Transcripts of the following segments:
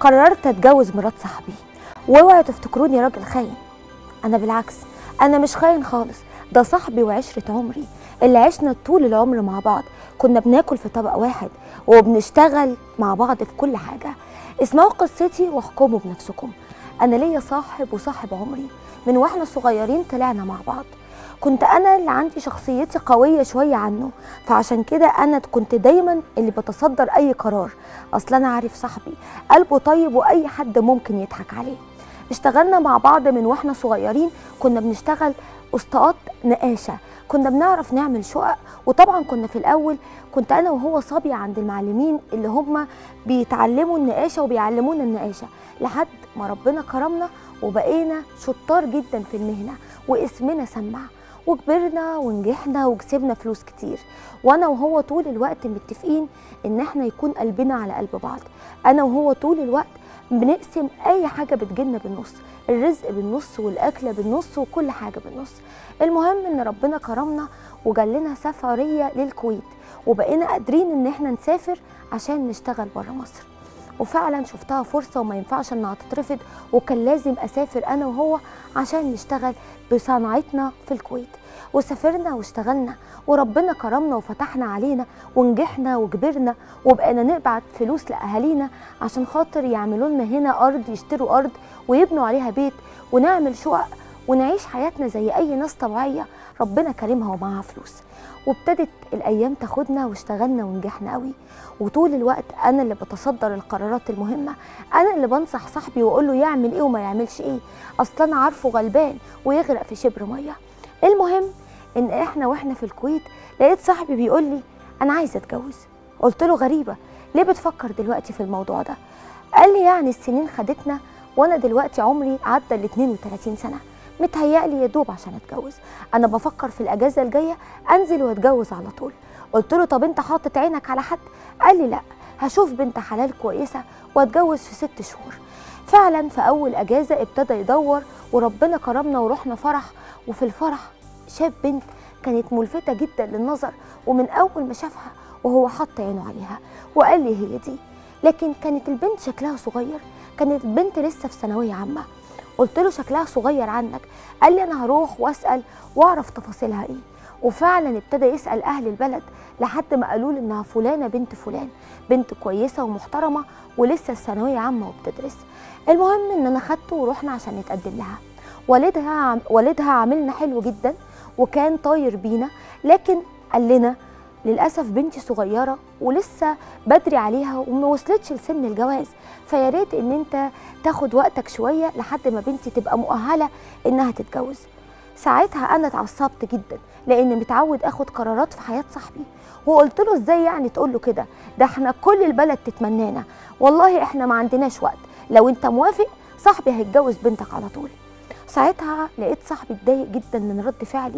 قررت اتجوز مرات صاحبي واوعوا تفتكروني راجل خاين انا بالعكس انا مش خاين خالص ده صاحبي وعشرة عمري اللي عشنا طول العمر مع بعض كنا بناكل في طبق واحد وبنشتغل مع بعض في كل حاجة اسمعوا قصتي واحكموا بنفسكم انا ليا صاحب وصاحب عمري من واحنا صغيرين طلعنا مع بعض كنت انا اللي عندي شخصيتي قويه شويه عنه فعشان كده انا كنت دايما اللي بتصدر اي قرار اصل انا عارف صاحبي قلبه طيب واي حد ممكن يضحك عليه اشتغلنا مع بعض من واحنا صغيرين كنا بنشتغل اسطقات نقاشه كنا بنعرف نعمل شقق وطبعا كنا في الاول كنت انا وهو صبي عند المعلمين اللي هم بيتعلموا النقاشه وبيعلمونا النقاشه لحد ما ربنا كرمنا وبقينا شطار جدا في المهنه واسمنا سمع وكبرنا ونجحنا وكسبنا فلوس كتير وانا وهو طول الوقت متفقين ان احنا يكون قلبنا على قلب بعض انا وهو طول الوقت بنقسم اي حاجه بتجيلنا بالنص الرزق بالنص والاكله بالنص وكل حاجه بالنص المهم ان ربنا كرمنا وجالنا سفريه للكويت وبقينا قادرين ان احنا نسافر عشان نشتغل بره مصر وفعلا شفتها فرصه وما ينفعش انها تترفض وكان لازم اسافر انا وهو عشان نشتغل بصناعتنا في الكويت وسافرنا واشتغلنا وربنا كرمنا وفتحنا علينا ونجحنا وكبرنا وبقينا نبعت فلوس لاهالينا عشان خاطر يعملوا لنا هنا ارض يشتروا ارض ويبنوا عليها بيت ونعمل شقق ونعيش حياتنا زي اي ناس طبيعيه ربنا كرمها ومعاها فلوس وابتدت الايام تاخدنا واشتغلنا ونجحنا قوي وطول الوقت انا اللي بتصدر القرارات المهمه انا اللي بنصح صاحبي واقول له يعمل ايه وما يعملش ايه اصلا انا عارفه غلبان ويغرق في شبر ميه المهم ان احنا واحنا في الكويت لقيت صاحبي بيقول لي انا عايزه اتجوز قلت له غريبه ليه بتفكر دلوقتي في الموضوع ده قال لي يعني السنين خدتنا وانا دلوقتي عمري عدى ال 32 سنه متهيألي يا دوب عشان اتجوز انا بفكر في الاجازه الجايه انزل واتجوز على طول قلت له طب انت حاطط عينك على حد قال لي لا هشوف بنت حلال كويسه واتجوز في ست شهور فعلا في اول اجازه ابتدى يدور وربنا كرمنا ورحنا فرح وفي الفرح شاف بنت كانت ملفتة جدا للنظر ومن أول ما شافها وهو حط عينه عليها وقال لي هي دي لكن كانت البنت شكلها صغير كانت البنت لسه في ثانوية عامة قلت له شكلها صغير عنك قال لي أنا هروح وأسأل وأعرف تفاصيلها إيه وفعلا ابتدى يسأل أهل البلد لحد ما قالوا له إنها فلانة بنت فلان بنت كويسة ومحترمة ولسه في ثانوية عامة وبتدرس المهم إن أنا خدته ورحنا عشان نتقدم لها والدها والدها عاملنا حلو جدا وكان طاير بينا لكن قال لنا للاسف بنتي صغيره ولسه بدري عليها وما وصلتش لسن الجواز فيا ريت ان انت تاخد وقتك شويه لحد ما بنتي تبقى مؤهله انها تتجوز ساعتها انا اتعصبت جدا لان متعود اخد قرارات في حياه صاحبي وقلت له ازاي يعني تقول له كده ده احنا كل البلد تتمنانا والله احنا ما عندناش وقت لو انت موافق صاحبي هيتجوز بنتك على طول ساعتها لقيت صاحبي اتضايق جدا من رد فعلي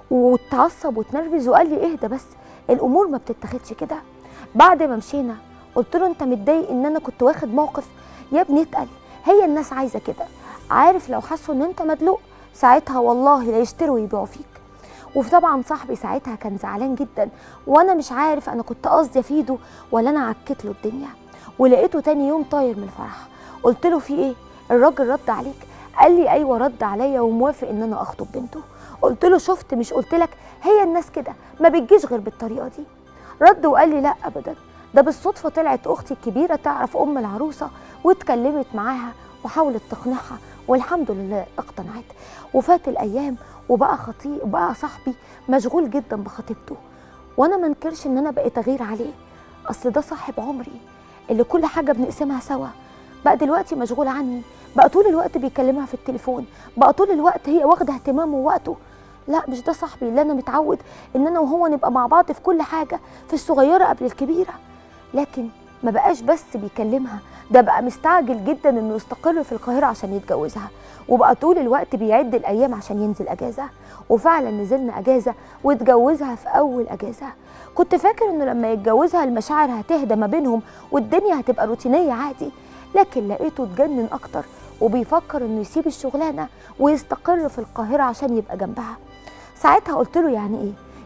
واتعصب واتنرفز وقال لي اهدى بس الامور ما بتتاخدش كده بعد ما مشينا قلت له انت متضايق ان انا كنت واخد موقف يا ابني اتقل هي الناس عايزه كده عارف لو حسوا ان انت مدلوق ساعتها والله لا يشتروا ويبيعوا فيك وطبعا صاحبي ساعتها كان زعلان جدا وانا مش عارف انا كنت قصدي افيده ولا انا عكيت له الدنيا ولقيته تاني يوم طاير من الفرح قلت له في ايه الراجل رد عليك قال لي ايوه رد عليا وموافق ان انا اخطب بنته قلت له شفت مش قلت لك هي الناس كده ما بتجيش غير بالطريقه دي رد وقال لي لا ابدا ده بالصدفه طلعت اختي الكبيره تعرف ام العروسه واتكلمت معاها وحاولت تقنعها والحمد لله اقتنعت وفات الايام وبقى خطيب بقى صاحبي مشغول جدا بخطيبته وانا ما انكرش ان انا بقيت اغير عليه اصل ده صاحب عمري اللي كل حاجه بنقسمها سوا بقى دلوقتي مشغول عني بقى طول الوقت بيكلمها في التليفون بقى طول الوقت هي واخده اهتمامه ووقته لا مش ده صاحبي اللي انا متعود ان انا وهو نبقى مع بعض في كل حاجه في الصغيره قبل الكبيره لكن ما بقاش بس بيكلمها ده بقى مستعجل جدا انه يستقر في القاهره عشان يتجوزها وبقى طول الوقت بيعد الايام عشان ينزل اجازه وفعلا نزلنا اجازه واتجوزها في اول اجازه كنت فاكر انه لما يتجوزها المشاعر هتهدى ما بينهم والدنيا هتبقى روتينيه عادي لكن لقيته اتجنن اكتر وبيفكر انه يسيب الشغلانه ويستقر في القاهره عشان يبقى جنبها ساعتها قلت له يعني ايه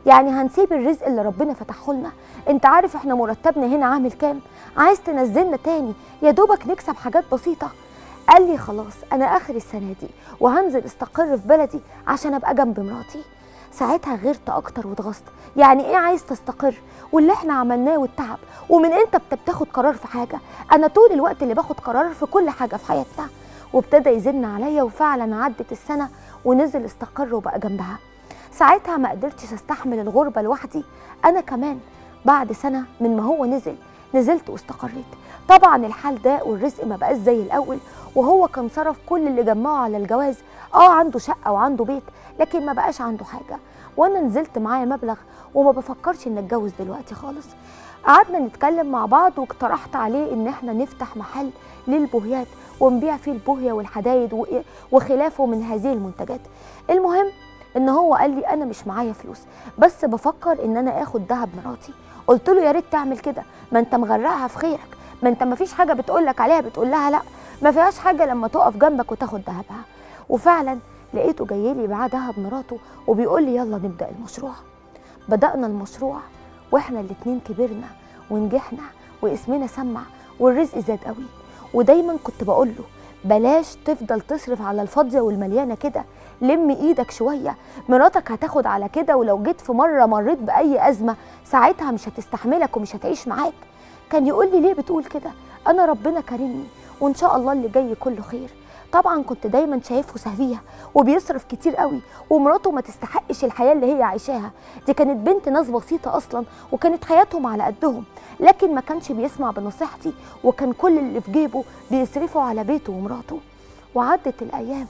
يعني هنسيب الرزق اللي ربنا فتحه لنا انت عارف احنا مرتبنا هنا عامل كام عايز تنزلنا تاني يا دوبك نكسب حاجات بسيطه قال لي خلاص انا اخر السنه دي وهنزل استقر في بلدي عشان ابقى جنب مراتي ساعتها غيرت اكتر واتغصت يعني ايه عايز تستقر واللي احنا عملناه والتعب ومن امتى بت- بتاخد قرار في حاجه انا طول الوقت اللي باخد قرار في كل حاجه في حياتنا وابتدى يزن عليا وفعلا عدت السنه ونزل استقر وبقى جنبها ساعتها ما قدرتش استحمل الغربه لوحدي انا كمان بعد سنه من ما هو نزل نزلت واستقريت طبعا الحال ده والرزق ما بقاش زي الاول وهو كان صرف كل اللي جمعه على الجواز اه عنده شقه وعنده بيت لكن ما بقاش عنده حاجه وانا نزلت معايا مبلغ وما بفكرش ان اتجوز دلوقتي خالص قعدنا نتكلم مع بعض واقترحت عليه ان احنا نفتح محل للبوهيات ونبيع فيه البوهيه والحدايد و- وخلافه من هذه المنتجات المهم ان هو قال لي انا مش معايا فلوس بس بفكر ان انا اخد دهب مراتي قلت له يا ريت تعمل كده ما انت مغرقها في خيرك ما انت ما فيش حاجه بتقول لك عليها بتقول لها لا ما فيهاش حاجه لما تقف جنبك وتاخد دهبها وفعلا لقيته جاي لي معاه دهب مراته وبيقول لي يلا نبدا المشروع بدانا المشروع واحنا الاتنين كبرنا ونجحنا واسمنا سمع والرزق زاد قوي ودايما كنت بقول له بلاش تفضل تصرف على الفاضيه والمليانه كده لم ايدك شويه مراتك هتاخد على كده ولو جيت في مره مريت باي ازمه ساعتها مش هتستحملك ومش هتعيش معاك كان يقول لي ليه بتقول كده انا ربنا كرمني وان شاء الله اللي جاي كله خير طبعا كنت دايما شايفه سفيه وبيصرف كتير قوي ومراته ما تستحقش الحياه اللي هي عايشاها دي كانت بنت ناس بسيطه اصلا وكانت حياتهم على قدهم لكن ما كانش بيسمع بنصيحتي وكان كل اللي في جيبه بيصرفه على بيته ومراته وعدت الايام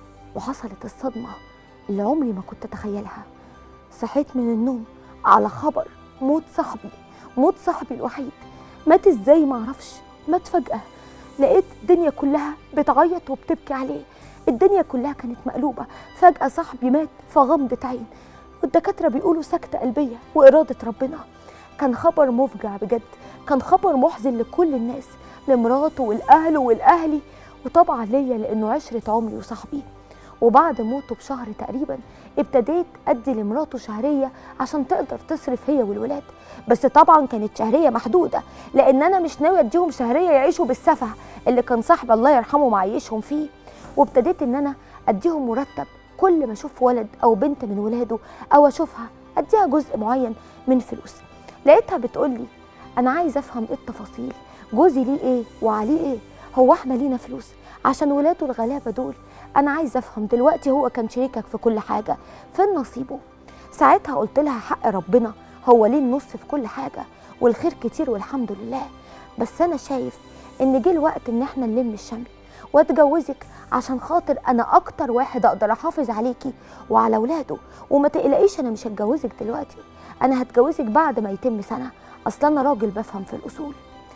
وحصلت الصدمه اللي عمري ما كنت اتخيلها صحيت من النوم على خبر موت صاحبي موت صاحبي الوحيد مات ازاي معرفش مات فجأة لقيت الدنيا كلها بتعيط وبتبكي عليه الدنيا كلها كانت مقلوبة فجأة صاحبي مات في غمضة عين والدكاترة بيقولوا سكتة قلبية وإرادة ربنا كان خبر مفجع بجد كان خبر محزن لكل الناس لمراته والأهل والأهلي وطبعا ليا لأنه عشرة عمري وصاحبي وبعد موته بشهر تقريبا ابتديت ادي لمراته شهريه عشان تقدر تصرف هي والولاد بس طبعا كانت شهريه محدوده لان انا مش ناوي اديهم شهريه يعيشوا بالسفه اللي كان صاحبي الله يرحمه معيشهم فيه وابتديت ان انا اديهم مرتب كل ما اشوف ولد او بنت من ولاده او اشوفها اديها جزء معين من فلوس لقيتها بتقول لي انا عايزه افهم ايه التفاصيل جوزي ليه ايه وعليه ايه هو احنا لينا فلوس عشان ولاده الغلابه دول انا عايزه افهم دلوقتي هو كان شريكك في كل حاجه فين نصيبه ساعتها قلت لها حق ربنا هو ليه النص في كل حاجه والخير كتير والحمد لله بس انا شايف ان جه الوقت ان احنا نلم الشمل واتجوزك عشان خاطر انا اكتر واحد اقدر احافظ عليكي وعلى ولاده وما تقلقيش انا مش هتجوزك دلوقتي انا هتجوزك بعد ما يتم سنه اصل انا راجل بفهم في الاصول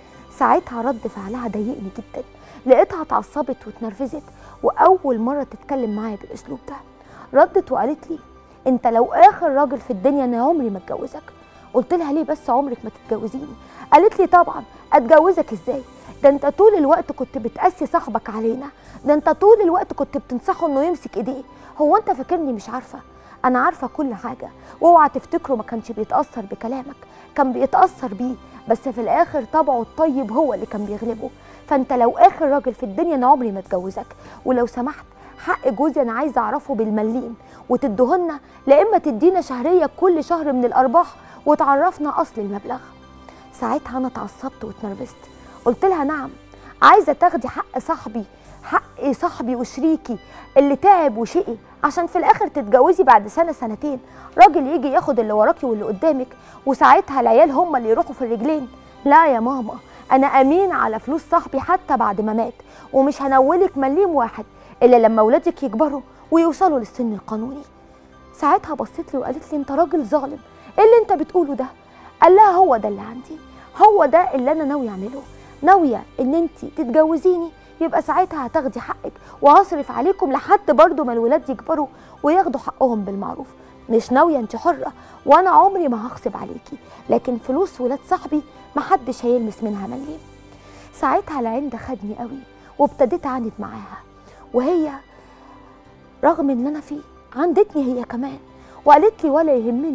ساعتها رد فعلها ضايقني جدا لقيتها اتعصبت واتنرفزت واول مره تتكلم معايا بالاسلوب ده ردت وقالت لي انت لو اخر راجل في الدنيا انا عمري ما اتجوزك قلت لها ليه بس عمرك ما تتجوزيني قالت لي طبعا اتجوزك ازاي ده انت طول الوقت كنت بتقسي صاحبك علينا ده انت طول الوقت كنت بتنصحه انه يمسك ايديه هو انت فاكرني مش عارفه انا عارفه كل حاجه واوعى تفتكروا ما كانش بيتاثر بكلامك كان بيتاثر بيه بس في الاخر طبعه الطيب هو اللي كان بيغلبه فانت لو اخر راجل في الدنيا انا عمري ما اتجوزك ولو سمحت حق جوزي انا عايزه اعرفه بالمليم وتدهنا لا اما تدينا شهريه كل شهر من الارباح وتعرفنا اصل المبلغ ساعتها انا اتعصبت واتنرفزت قلت لها نعم عايزه تاخدي حق صاحبي حق صاحبي وشريكي اللي تعب وشقي عشان في الاخر تتجوزي بعد سنه سنتين راجل يجي ياخد اللي وراكي واللي قدامك وساعتها العيال هم اللي يروحوا في الرجلين لا يا ماما انا امين على فلوس صاحبي حتى بعد ما مات ومش هنولك مليم واحد الا لما ولادك يكبروا ويوصلوا للسن القانوني ساعتها بصيت لي وقالت لي انت راجل ظالم ايه اللي انت بتقوله ده قال لها هو ده اللي عندي هو ده اللي انا ناويه اعمله ناويه ان انت تتجوزيني يبقى ساعتها هتاخدي حقك وهصرف عليكم لحد برضو ما الولاد يكبروا وياخدوا حقهم بالمعروف مش ناويه انت حره وانا عمري ما هغصب عليكي لكن فلوس ولاد صاحبي محدش هيلمس منها مليم ساعتها العين ده خدني قوي وابتديت اعاند معاها وهي رغم ان انا فيه عندتني هي كمان وقالت لي ولا يهمني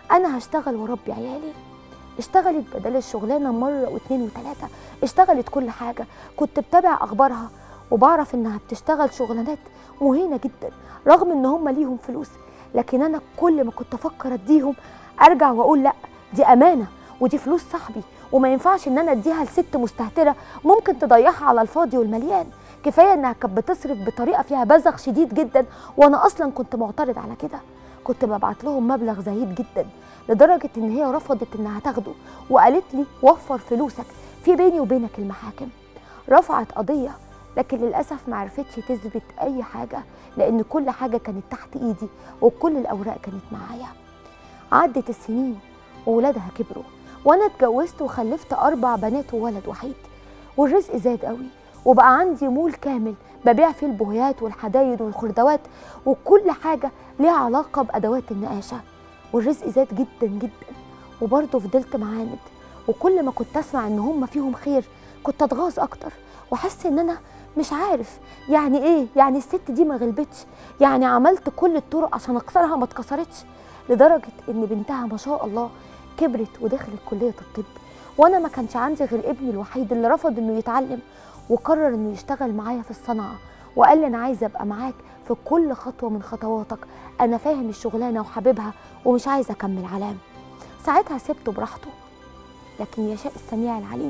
انا هشتغل واربي عيالي اشتغلت بدل الشغلانه مره واتنين وتلاته اشتغلت كل حاجه كنت بتابع اخبارها وبعرف انها بتشتغل شغلانات مهينه جدا رغم ان هم ليهم فلوس لكن انا كل ما كنت افكر اديهم ارجع واقول لا دي امانه ودي فلوس صاحبي وما ينفعش ان انا اديها لست مستهتره ممكن تضيعها على الفاضي والمليان كفايه انها كانت بتصرف بطريقه فيها بذخ شديد جدا وانا اصلا كنت معترض على كده كنت ببعت لهم مبلغ زهيد جدا لدرجه ان هي رفضت انها تاخده وقالت لي وفر فلوسك في بيني وبينك المحاكم رفعت قضيه لكن للاسف ما عرفتش تثبت اي حاجه لان كل حاجه كانت تحت ايدي وكل الاوراق كانت معايا عدت السنين وولادها كبروا وانا اتجوزت وخلفت اربع بنات وولد وحيد والرزق زاد قوي وبقى عندي مول كامل ببيع فيه البهيات والحدايد والخردوات وكل حاجه ليها علاقه بادوات النقاشه والرزق زاد جدا جدا وبرضه فضلت معاند وكل ما كنت اسمع ان هم فيهم خير كنت اتغاظ اكتر واحس ان انا مش عارف يعني ايه يعني الست دي ما غلبتش يعني عملت كل الطرق عشان اكسرها ما اتكسرتش لدرجه ان بنتها ما شاء الله كبرت ودخلت كليه الطب وانا ما كانش عندي غير ابني الوحيد اللي رفض انه يتعلم وقرر انه يشتغل معايا في الصنعه وقال لي انا عايزه ابقى معاك في كل خطوه من خطواتك انا فاهم الشغلانه وحاببها ومش عايزه اكمل علام ساعتها سبته براحته لكن يشاء السميع العليم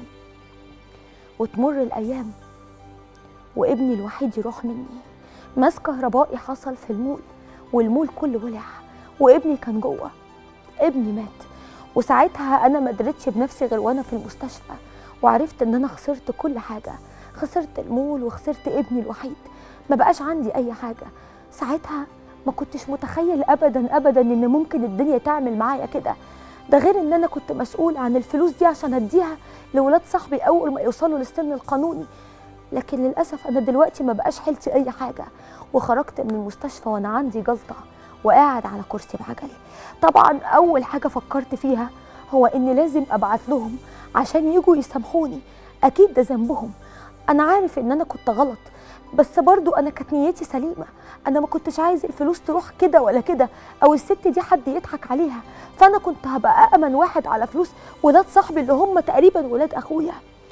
وتمر الايام وابني الوحيد يروح مني ماس كهربائي حصل في المول والمول كله ولع وابني كان جوه ابني مات وساعتها انا ما قدرتش بنفسي غير وانا في المستشفى وعرفت ان انا خسرت كل حاجه خسرت المول وخسرت ابني الوحيد ما بقاش عندي اي حاجه ساعتها ما كنتش متخيل ابدا ابدا ان ممكن الدنيا تعمل معايا كده ده غير ان انا كنت مسؤول عن الفلوس دي عشان اديها لولاد صاحبي اول ما يوصلوا للسن القانوني لكن للاسف انا دلوقتي ما بقاش حيلتي اي حاجه وخرجت من المستشفى وانا عندي جلطه وقاعد على كرسي بعجل طبعا اول حاجه فكرت فيها هو اني لازم ابعت لهم عشان يجوا يسامحوني اكيد ده ذنبهم انا عارف ان انا كنت غلط بس برضو انا كانت نيتي سليمه انا ما كنتش عايز الفلوس تروح كده ولا كده او الست دي حد يضحك عليها فانا كنت هبقى امن واحد على فلوس ولاد صاحبي اللي هم تقريبا ولاد اخويا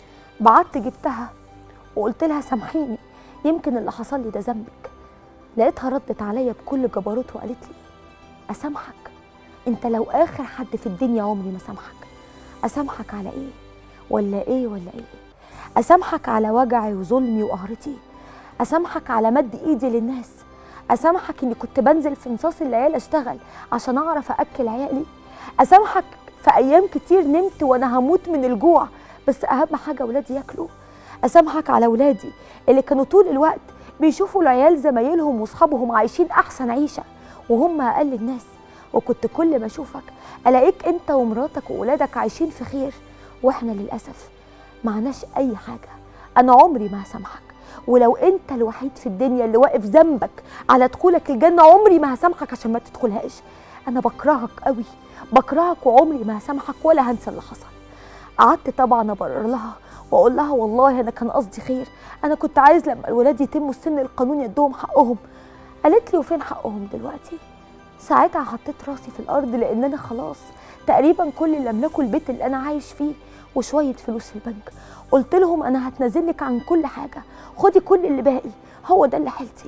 بعت جبتها وقلت لها سامحيني يمكن اللي حصل لي ده ذنبك لقيتها ردت عليا بكل جبروت وقالت لي اسامحك انت لو اخر حد في الدنيا عمري ما سامحك اسامحك على ايه ولا ايه ولا ايه اسامحك على وجعي وظلمي وقهرتي اسامحك على مد ايدي للناس اسامحك اني كنت بنزل في نصاص الليالي اشتغل عشان اعرف اكل عيالي اسامحك في ايام كتير نمت وانا هموت من الجوع بس اهم حاجه ولادي ياكلوا اسامحك على ولادي اللي كانوا طول الوقت بيشوفوا العيال زمايلهم واصحابهم عايشين احسن عيشه وهم اقل الناس وكنت كل ما اشوفك الاقيك انت ومراتك وولادك عايشين في خير واحنا للاسف معناش اي حاجه انا عمري ما هسامحك ولو انت الوحيد في الدنيا اللي واقف ذنبك على دخولك الجنه عمري ما هسامحك عشان ما تدخلهاش انا بكرهك قوي بكرهك وعمري ما هسامحك ولا هنسى اللي حصل قعدت طبعا ابرر لها واقول لها والله انا كان قصدي خير انا كنت عايز لما الولاد يتموا السن القانوني يدوهم حقهم قالت لي وفين حقهم دلوقتي ساعتها حطيت راسي في الارض لان انا خلاص تقريبا كل اللي املكه البيت اللي انا عايش فيه وشويه فلوس في البنك قلت لهم انا هتنازلك عن كل حاجه خدي كل اللي باقي هو ده اللي حيلتي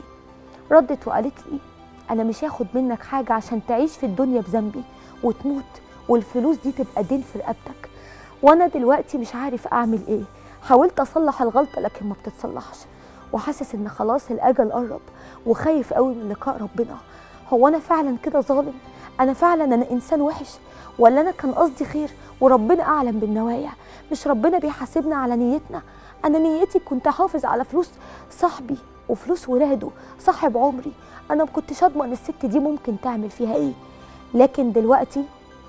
ردت وقالت لي انا مش هاخد منك حاجه عشان تعيش في الدنيا بذنبي وتموت والفلوس دي تبقى دين في رقبتك وانا دلوقتي مش عارف اعمل ايه حاولت اصلح الغلطه لكن ما بتتصلحش وحاسس ان خلاص الاجل قرب وخايف قوي من لقاء ربنا هو انا فعلا كده ظالم انا فعلا انا انسان وحش ولا انا كان قصدي خير وربنا اعلم بالنوايا مش ربنا بيحاسبنا على نيتنا انا نيتي كنت احافظ على فلوس صاحبي وفلوس ولاده صاحب عمري انا ما كنتش اضمن الست دي ممكن تعمل فيها ايه لكن دلوقتي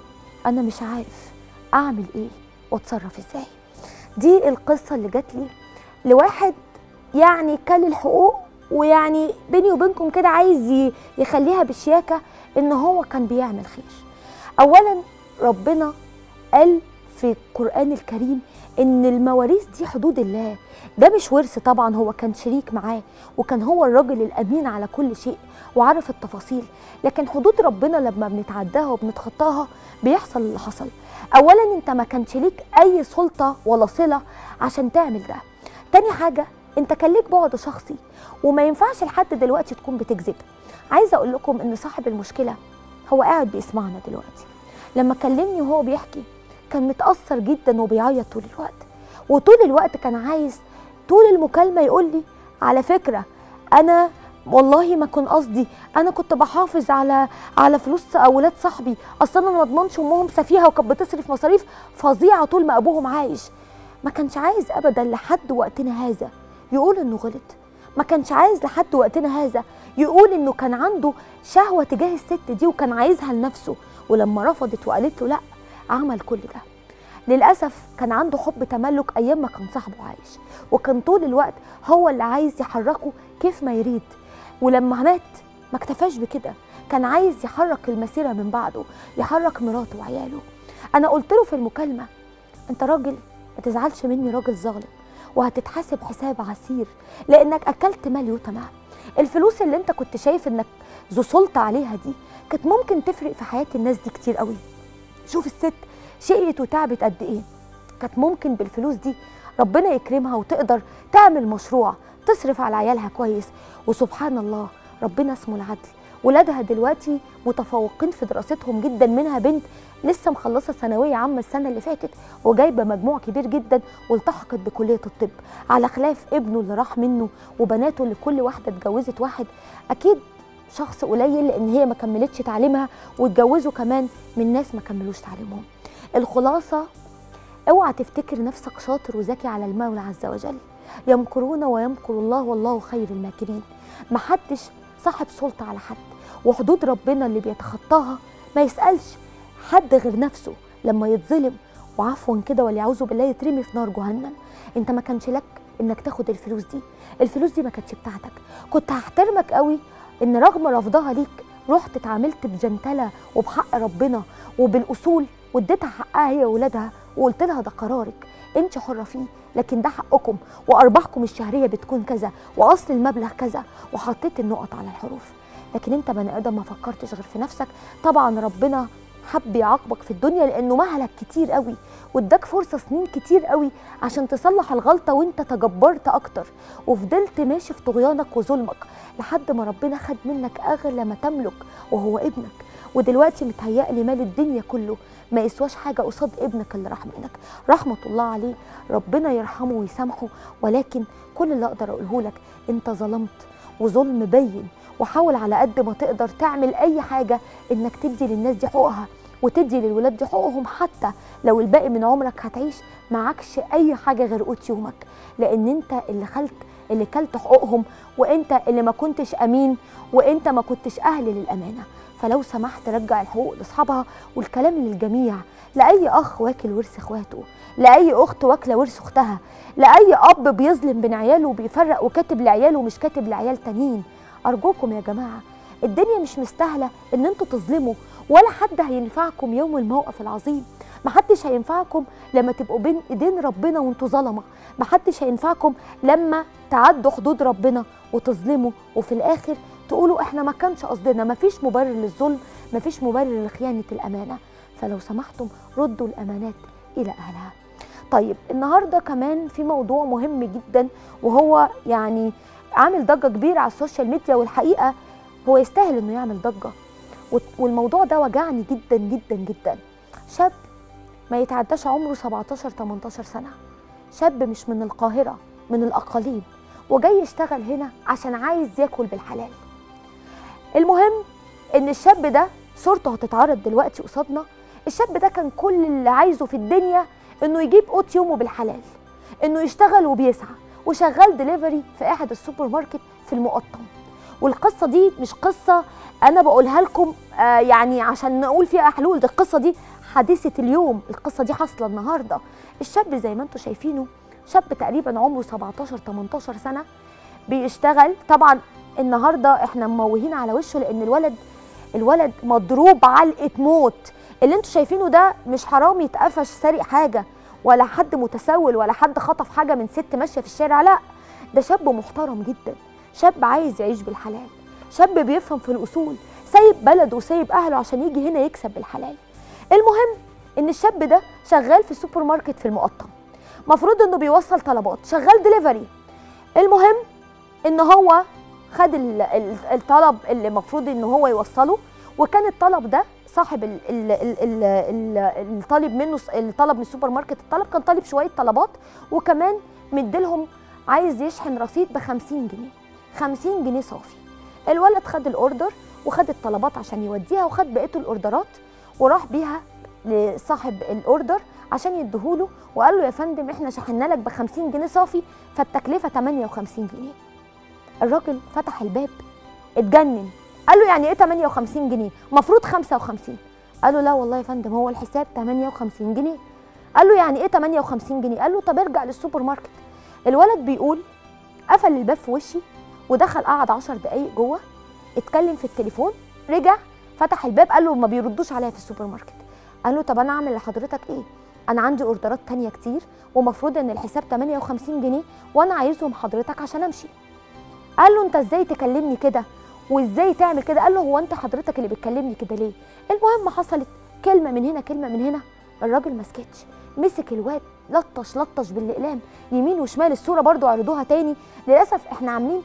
انا مش عارف اعمل ايه واتصرف ازاي دي القصه اللي جات لي لواحد يعني كل الحقوق ويعني بيني وبينكم كده عايز يخليها بشياكه ان هو كان بيعمل خير اولا ربنا قال في القران الكريم ان المواريث دي حدود الله ده مش ورث طبعا هو كان شريك معاه وكان هو الراجل الامين على كل شيء وعرف التفاصيل لكن حدود ربنا لما بنتعداها وبنتخطاها بيحصل اللي حصل اولا انت ما كانش ليك اي سلطه ولا صله عشان تعمل ده تاني حاجه انت كان ليك بعد شخصي وما ينفعش لحد دلوقتي تكون بتكذب عايزه اقول لكم ان صاحب المشكله هو قاعد بيسمعنا دلوقتي لما كلمني وهو بيحكي كان متاثر جدا وبيعيط طول الوقت وطول الوقت كان عايز طول المكالمه يقول لي على فكره انا والله ما كان قصدي انا كنت بحافظ على على فلوس اولاد صاحبي اصل انا ما اضمنش امهم سفيهه وكانت بتصرف مصاريف فظيعه طول ما ابوهم عايش ما كانش عايز ابدا لحد وقتنا هذا يقول انه غلط ما كانش عايز لحد وقتنا هذا يقول انه كان عنده شهوه تجاه الست دي وكان عايزها لنفسه ولما رفضت وقالت له لا عمل كل ده للاسف كان عنده حب تملك ايام ما كان صاحبه عايش وكان طول الوقت هو اللي عايز يحركه كيف ما يريد ولما مات ما اكتفاش بكده كان عايز يحرك المسيره من بعده يحرك مراته وعياله انا قلت له في المكالمه انت راجل ما تزعلش مني راجل ظالم وهتتحاسب حساب عسير لانك اكلت مال يتمى الفلوس اللي انت كنت شايف انك ذو سلطه عليها دي كانت ممكن تفرق في حياه الناس دي كتير قوي شوف الست شقيت وتعبت قد ايه كانت ممكن بالفلوس دي ربنا يكرمها وتقدر تعمل مشروع تصرف على عيالها كويس وسبحان الله ربنا اسمه العدل ولادها دلوقتي متفوقين في دراستهم جدا منها بنت لسه مخلصه ثانويه عامه السنه اللي فاتت وجايبه مجموع كبير جدا والتحقت بكليه الطب على خلاف ابنه اللي راح منه وبناته اللي كل واحده اتجوزت واحد اكيد شخص قليل لان هي ما كملتش تعليمها واتجوزوا كمان من ناس ما كملوش تعليمهم الخلاصه اوعى تفتكر نفسك شاطر وذكي على المولى عز وجل يمكرون ويمكر الله والله خير الماكرين محدش صاحب سلطه على حد وحدود ربنا اللي بيتخطاها ما يسالش حد غير نفسه لما يتظلم وعفوا كده واليعوذ بالله يترمي في نار جهنم انت ما كانش لك انك تاخد الفلوس دي الفلوس دي ما كانتش بتاعتك كنت هحترمك قوي ان رغم رفضها ليك رحت اتعاملت بجنتله وبحق ربنا وبالاصول واديتها حقها هي واولادها وقلت لها ده قرارك انت حره فيه لكن ده حقكم وارباحكم الشهريه بتكون كذا واصل المبلغ كذا وحطيت النقط على الحروف لكن انت بني ادم ما فكرتش غير في نفسك طبعا ربنا حب يعاقبك في الدنيا لانه مهلك كتير قوي واداك فرصه سنين كتير قوي عشان تصلح الغلطه وانت تجبرت اكتر وفضلت ماشي في طغيانك وظلمك لحد ما ربنا خد منك اغلى ما تملك وهو ابنك ودلوقتي متهيألي مال الدنيا كله ما يسواش حاجه قصاد ابنك اللي راح منك رحمه الله عليه ربنا يرحمه ويسامحه ولكن كل اللي اقدر اقوله لك انت ظلمت وظلم بين وحاول على قد ما تقدر تعمل اي حاجه انك تدي للناس دي حقوقها وتدي للولاد دي حقوقهم حتى لو الباقي من عمرك هتعيش معكش اي حاجه غير قوت يومك لان انت اللي خلت اللي كلت حقوقهم وانت اللي ما كنتش امين وانت ما كنتش اهل للامانه فلو سمحت رجع الحقوق لاصحابها والكلام للجميع لاي اخ واكل ورث اخواته لاي اخت واكله ورث اختها لاي اب بيظلم بين عياله وبيفرق وكاتب لعياله ومش كاتب لعيال تانيين ارجوكم يا جماعه الدنيا مش مستاهله ان انتوا تظلموا ولا حد هينفعكم يوم الموقف العظيم محدش هينفعكم لما تبقوا بين ايدين ربنا وانتوا ظلمه محدش هينفعكم لما تعدوا حدود ربنا وتظلموا وفي الاخر تقولوا احنا ما كانش قصدنا مفيش مبرر للظلم مفيش مبرر لخيانه الامانه فلو سمحتم ردوا الامانات الى اهلها طيب النهارده كمان في موضوع مهم جدا وهو يعني عامل ضجه كبيره على السوشيال ميديا والحقيقه هو يستاهل انه يعمل ضجه والموضوع ده وجعني جدا جدا جدا شاب ما يتعداش عمره 17 18 سنه شاب مش من القاهره من الاقاليم وجاي يشتغل هنا عشان عايز ياكل بالحلال المهم ان الشاب ده صورته هتتعرض دلوقتي قصادنا الشاب ده كان كل اللي عايزه في الدنيا انه يجيب قوت يومه بالحلال انه يشتغل وبيسعى وشغال دليفري في احد السوبر ماركت في المقطم والقصه دي مش قصه انا بقولها لكم آه يعني عشان نقول فيها حلول دي القصه دي حادثه اليوم القصه دي حاصله النهارده الشاب زي ما انتم شايفينه شاب تقريبا عمره 17 18 سنه بيشتغل طبعا النهارده احنا موهين على وشه لان الولد الولد مضروب علقه موت اللي انتوا شايفينه ده مش حرامي اتقفش سارق حاجه ولا حد متسول ولا حد خطف حاجه من ست ماشيه في الشارع لا ده شاب محترم جدا شاب عايز يعيش بالحلال شاب بيفهم في الاصول سايب بلده وسايب اهله عشان يجي هنا يكسب بالحلال المهم ان الشاب ده شغال في السوبر ماركت في المقطم مفروض انه بيوصل طلبات شغال دليفري المهم ان هو خد ال- ال- الطلب اللي المفروض ان هو يوصله وكان الطلب ده صاحب ال ال ال ال ال الطالب منه س- اللي طلب من السوبر ماركت الطلب كان طالب شويه طلبات وكمان مديلهم عايز يشحن رصيد ب 50 جنيه 50 جنيه صافي الولد خد الاوردر وخد الطلبات عشان يوديها وخد بقيه الاوردرات وراح بيها لصاحب الاوردر عشان يديهوله وقال له يا فندم احنا شحنا لك ب 50 جنيه صافي فالتكلفه 58 جنيه الراجل فتح الباب اتجنن قال له يعني ايه 58 جنيه مفروض 55 قال له لا والله يا فندم هو الحساب 58 جنيه قال له يعني ايه 58 جنيه قال له طب ارجع للسوبر ماركت الولد بيقول قفل الباب في وشي ودخل قعد 10 دقايق جوه اتكلم في التليفون رجع فتح الباب قال له ما بيردوش عليا في السوبر ماركت قال له طب انا اعمل لحضرتك ايه انا عندي اوردرات تانية كتير ومفروض ان الحساب 58 جنيه وانا عايزهم حضرتك عشان امشي قال له انت ازاي تكلمني كده وازاي تعمل كده قال له هو انت حضرتك اللي بتكلمني كده ليه المهم حصلت كلمه من هنا كلمه من هنا الراجل ما سكتش مسك الواد لطش لطش بالاقلام يمين وشمال الصوره برضو عرضوها تاني للاسف احنا عاملين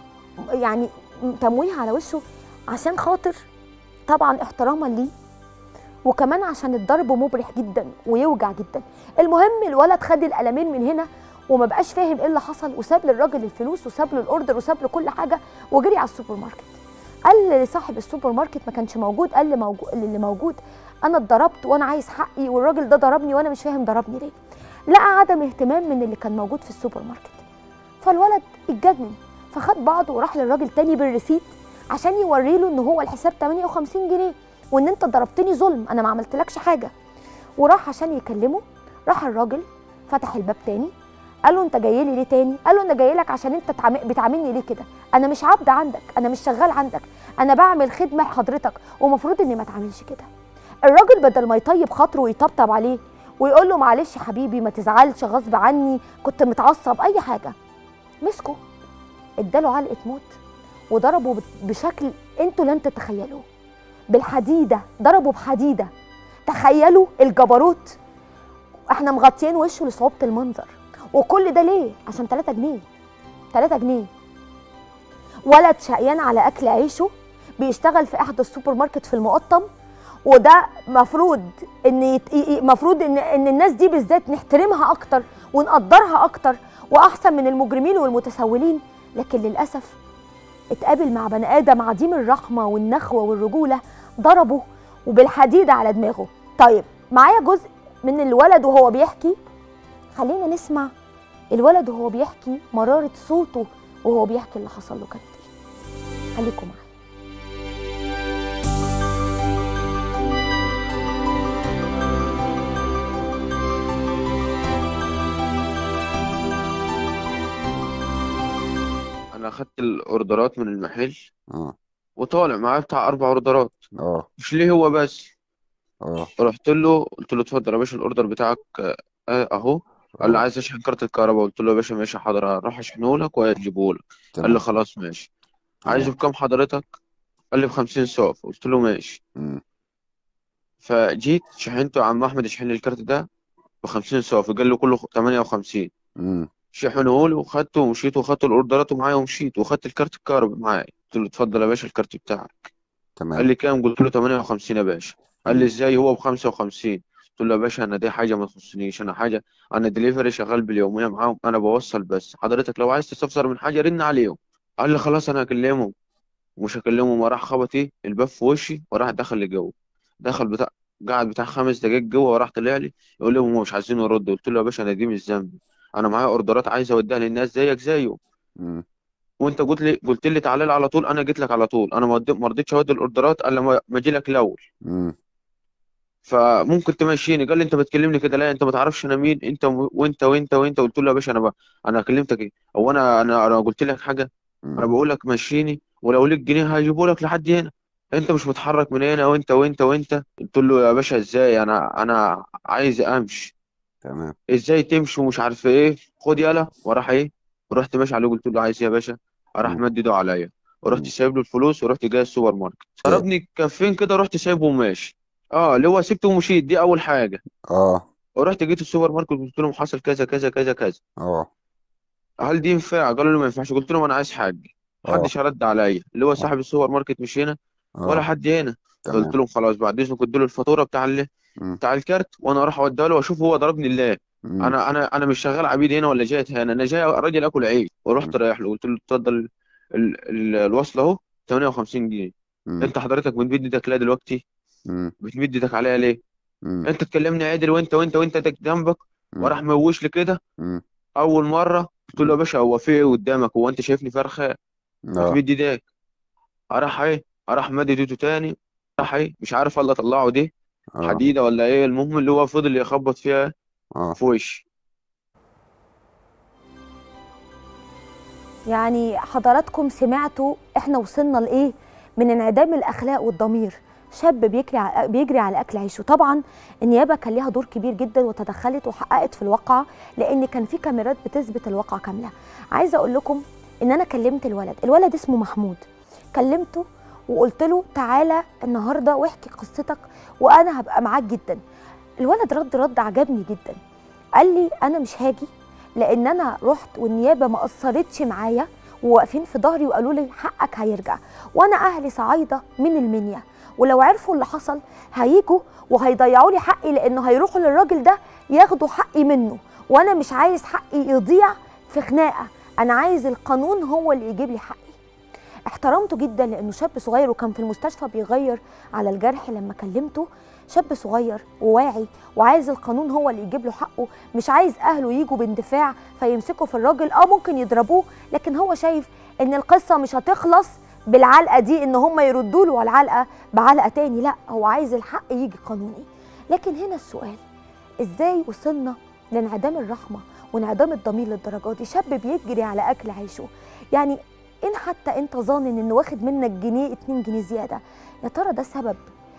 يعني تمويه على وشه عشان خاطر طبعا احتراما ليه وكمان عشان الضرب مبرح جدا ويوجع جدا المهم الولد خد القلمين من هنا وما بقاش فاهم ايه اللي حصل وساب للراجل الفلوس وساب له الاوردر وساب له كل حاجه وجري على السوبر ماركت قال لصاحب السوبر ماركت ما كانش موجود قال لي موجود اللي موجود انا اتضربت وانا عايز حقي والراجل ده ضربني وانا مش فاهم ضربني ليه لقى عدم اهتمام من اللي كان موجود في السوبر ماركت فالولد اتجنن فخد بعضه وراح للراجل تاني بالريسيت عشان يوري له ان هو الحساب 58 جنيه وان انت ضربتني ظلم انا ما عملتلكش حاجه وراح عشان يكلمه راح الراجل فتح الباب تاني قال له انت جاي لي ليه تاني قال له انا جاي لك عشان انت تعم- بتعاملني ليه كده انا مش عبد عندك انا مش شغال عندك انا بعمل خدمه لحضرتك ومفروض اني ما اتعاملش كده الراجل بدل ما يطيب خاطره ويطبطب عليه ويقول له معلش يا حبيبي ما تزعلش غصب عني كنت متعصب اي حاجه مسكه اداله علقه موت وضربه بت- بشكل انتوا لن تتخيلوه بالحديده ضربه بحديده تخيلوا الجبروت احنا مغطيين وشه لصعوبه المنظر وكل ده ليه عشان 3 جنيه 3 جنيه ولد شقيان على اكل عيشه بيشتغل في احدى السوبر ماركت في المقطم وده مفروض ان يت... ي- مفروض ان ان الناس دي بالذات نحترمها اكتر ونقدرها اكتر واحسن من المجرمين والمتسولين لكن للاسف اتقابل مع بني ادم عديم الرحمه والنخوه والرجوله ضربه وبالحديد على دماغه طيب معايا جزء من الولد وهو بيحكي خلينا نسمع الولد وهو بيحكي مرارة صوته وهو بيحكي اللي حصل له كانت ايه خليكم معايا انا اخدت الاوردرات من المحل اه وطالع معاه بتاع اربع اوردرات اه مش ليه هو بس اه رحت له قلت له اتفضل يا باشا الاوردر بتاعك آه، اهو قال لي اه عايز اشحن كارت الكهرباء قلت له يا باشا ماشي حاضر هروح اشحنه لك وهتجيبه لك قال لي تمام خلاص ماشي عايزه تمام بكام حضرتك قال لي ب 50 صاف قلت له ماشي مم. فجيت شحنته يا عم احمد اشحن لي الكارت ده ب 50 صاف قال له كله 58 مم. شحنه لي وخدته ومشيت وخدت الاوردرات معايا ومشيت وخدت الكارت الكهرباء معايا قلت له اتفضل يا باشا الكارت بتاعك قال تمام لي كام قلت له 58 يا باشا قال لي مم. ازاي هو ب 55 قلت له يا باشا انا دي حاجه ما تخصنيش انا حاجه انا دليفري شغال باليوميه معاهم انا بوصل بس حضرتك لو عايز تستفسر من حاجه رن عليهم قال لي خلاص انا هكلمهم ومش هكلمهم وراح خبط ايه الباب في وشي وراح دخل لجوه دخل بتاع قعد بتاع خمس دقايق جوه وراح طلع لي يقول لهم هم مش عايزين يردوا قلت له يا باشا انا دي مش ذنبي انا معايا اوردرات عايز اوديها للناس زيك زيه مم. وانت قلت لي قلت لي تعالى لي على طول انا جيت لك على طول انا ما ودي- ما رضيتش اودي الاوردرات الا لما ما اجي لك الاول مم. فممكن تمشيني قال لي انت بتكلمني كده لا انت ما تعرفش انا مين انت و- وانت وانت وانت قلت له يا باشا انا ب... انا كلمتك ايه هو انا انا انا قلت لك حاجه انا مم. بقول لك مشيني ولو ليك جنيه هجيبه لك لحد هنا انت مش متحرك من هنا وانت وانت وانت قلت له يا باشا ازاي انا انا عايز امشي تمام ازاي تمشي ومش عارف ايه خد يلا وراح ايه ورحت ماشي عليه قلت له عايز ايه يا باشا راح مم. مد ايده عليا ورحت مم. سايب له الفلوس ورحت جاي السوبر ماركت إيه. ضربني كفين كده رحت سايبه وماشي اه اللي هو سبته ومشيت دي اول حاجه اه ورحت جيت السوبر ماركت قلت لهم حصل كذا كذا كذا كذا اه هل دي ينفع قالوا لي ما ينفعش قلت لهم انا عايز حاجه اه محدش رد عليا اللي هو اه صاحب السوبر ماركت مش هنا ولا اه حد هنا قلت تمام لهم خلاص بعد اذنكم ادوا له الفاتوره بتاع ال... مم. بتاع الكارت وانا اروح اوديها له واشوف هو ضربني ليه مم. انا انا انا مش شغال عبيد هنا ولا جاي هنا انا جاي راجل اكل عيش ورحت مم. رايح له قلت له اتفضل ال... ال... ال... الوصله اهو 58 جنيه مم. انت حضرتك بتمد ايدك ليه دلوقتي مم. بتمد ايدك عليها ليه مم. انت تكلمني عادل وانت وانت وانت ايدك جنبك مم. وراح موش لي كده مم. اول مره قلت له يا مم. باشا هو في ايه قدامك هو انت شايفني فرخه اه بتمد ايديك راح ايه راح مد ايده تاني راح ايه مش عارف الله طلعه دي اه حديده ولا ايه المهم اللي هو فضل يخبط فيها اه في وشي يعني حضراتكم سمعتوا احنا وصلنا لايه من انعدام الاخلاق والضمير شاب بيجري ع- بيجري على اكل عيشه طبعا النيابه كان ليها دور كبير جدا وتدخلت وحققت في الواقعه لان كان في كاميرات بتثبت الواقعه كامله عايزه اقول لكم ان انا كلمت الولد الولد اسمه محمود كلمته وقلت له تعالى النهارده واحكي قصتك وانا هبقى معاك جدا الولد رد رد عجبني جدا قال لي انا مش هاجي لان انا رحت والنيابه ما قصرتش معايا وواقفين في ظهري وقالوا لي حقك هيرجع وانا اهلي صعايده من المنيا ولو عرفوا اللي حصل هيجوا وهيضيعوا لي حقي لانه هيروحوا للراجل ده ياخدوا حقي منه وانا مش عايز حقي يضيع في خناقه انا عايز القانون هو اللي يجيب لي حقي احترمته جدا لانه شاب صغير وكان في المستشفى بيغير على الجرح لما كلمته شاب صغير وواعي وعايز القانون هو اللي يجيب له حقه مش عايز اهله يجوا باندفاع فيمسكوا في الراجل اه ممكن يضربوه لكن هو شايف ان القصه مش هتخلص بالعلقه دي ان هم يردوا له على العلقه بعلقه تاني لا هو عايز الحق يجي قانوني لكن هنا السؤال ازاي وصلنا لانعدام الرحمه وانعدام الضمير للدرجه دي شاب بيجري على اكل عيشه يعني ان حتى انت ظانن انه واخد منك جنيه 2 جنيه زياده يا ترى ده سبب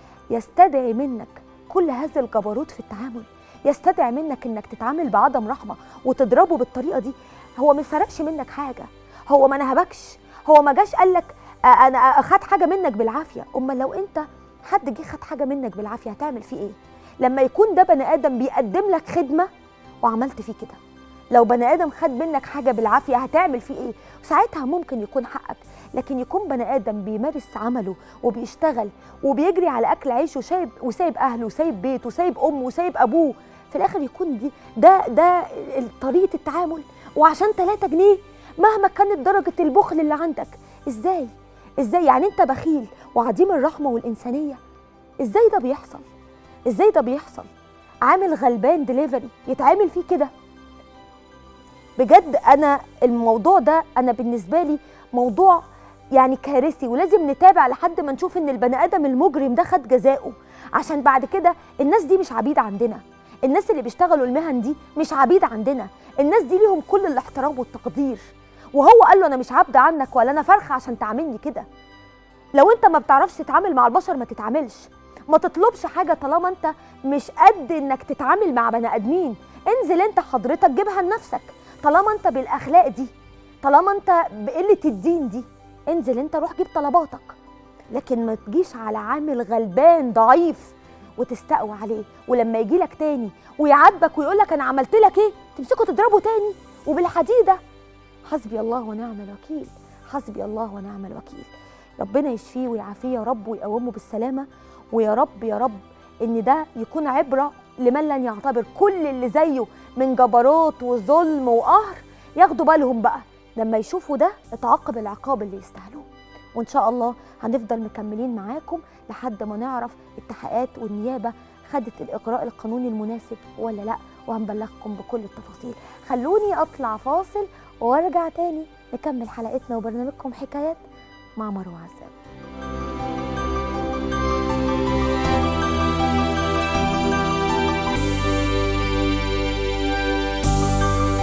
يستدعي منك كل هذا الجبروت في التعامل يستدعي منك انك تتعامل بعدم رحمه وتضربه بالطريقه دي هو ما سرقش منك حاجه هو ما نهبكش هو ما جاش قال لك آه، انا اخد حاجه منك بالعافيه امال لو انت حد جه خد حاجه منك بالعافيه هتعمل فيه ايه لما يكون ده بني ادم بيقدم لك خدمه وعملت فيه كده لو بني ادم خد منك حاجه بالعافيه هتعمل فيه ايه ساعتها ممكن يكون حقك لكن يكون بني ادم بيمارس عمله وبيشتغل وبيجري على اكل عيشه وسايب وسايب اهله وسايب بيته وسايب امه وسايب ابوه في الاخر يكون دي ده ده ال- طريقه التعامل وعشان 3 جنيه مهما كانت درجه البخل اللي عندك ازاي ازاي يعني انت بخيل وعديم الرحمه والانسانيه ازاي ده بيحصل ازاي ده بيحصل عامل غلبان دليفري يتعامل فيه كده بجد انا الموضوع ده انا بالنسبه لي موضوع يعني كارثي ولازم نتابع لحد ما نشوف ان البني ادم المجرم ده خد جزاؤه عشان بعد كده الناس دي مش عبيد عندنا الناس اللي بيشتغلوا المهن دي مش عبيد عندنا الناس دي ليهم كل الاحترام والتقدير وهو قال له انا مش عبد عنك ولا انا فرخه عشان تعاملني كده لو انت ما بتعرفش تتعامل مع البشر ما تتعاملش ما تطلبش حاجه طالما انت مش قد انك تتعامل مع بني ادمين انزل انت حضرتك جيبها لنفسك طالما انت بالاخلاق دي طالما انت بقله الدين دي انزل انت روح جيب طلباتك لكن ما تجيش على عامل غلبان ضعيف وتستقوى عليه ولما يجي لك تاني ويعاتبك ويقول لك انا عملت لك ايه تمسكه تضربه تاني وبالحديده حسبي الله ونعم الوكيل حسبي الله ونعم الوكيل ربنا يشفيه ويعافيه يا رب ويقومه بالسلامه ويا رب يا رب ان ده يكون عبره لمن لن يعتبر كل اللي زيه من جبروت وظلم وقهر ياخدوا بالهم بقى لما يشوفوا ده يتعاقب العقاب اللي يستاهلوه وان شاء الله هنفضل مكملين معاكم لحد ما نعرف التحقيقات والنيابه خدت الاجراء القانوني المناسب ولا لا وهنبلغكم بكل التفاصيل خلوني اطلع فاصل وارجع تاني نكمل حلقتنا وبرنامجكم حكايات مع مروه عزام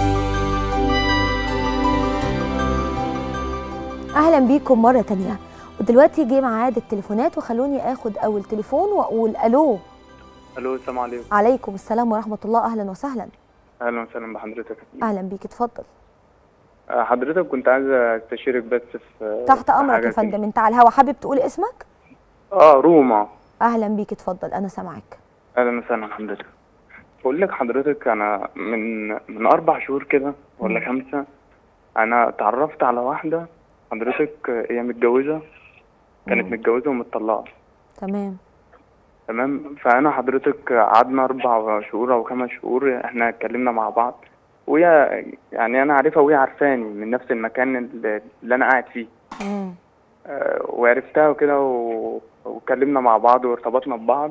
اهلا بيكم مره تانية ودلوقتي جه ميعاد التليفونات وخلوني اخد اول تليفون واقول الو الو السلام عليكم عليكم السلام ورحمه الله اهلا وسهلا اهلا وسهلا بحضرتك اهلا بيك اتفضل آه، حضرتك كنت عايز استشيرك بس في تحت في امرك حاجة يا كده. فندم انت على الهوا حابب تقول اسمك اه روما اهلا بيك اتفضل انا سامعك اهلا وسهلا حضرتك بقول لك حضرتك انا من من اربع شهور كده ولا خمسه انا اتعرفت على واحده حضرتك آه، هي متجوزه كانت مم. متجوزه ومتطلقه تمام تمام فانا حضرتك قعدنا اربع شهور او خمس شهور احنا اتكلمنا مع بعض وهي يعني انا عارفها وهي عارفاني من نفس المكان اللي اللي انا قاعد فيه مم. آه، وعرفتها وكده و- واتكلمنا مع بعض وارتبطنا ببعض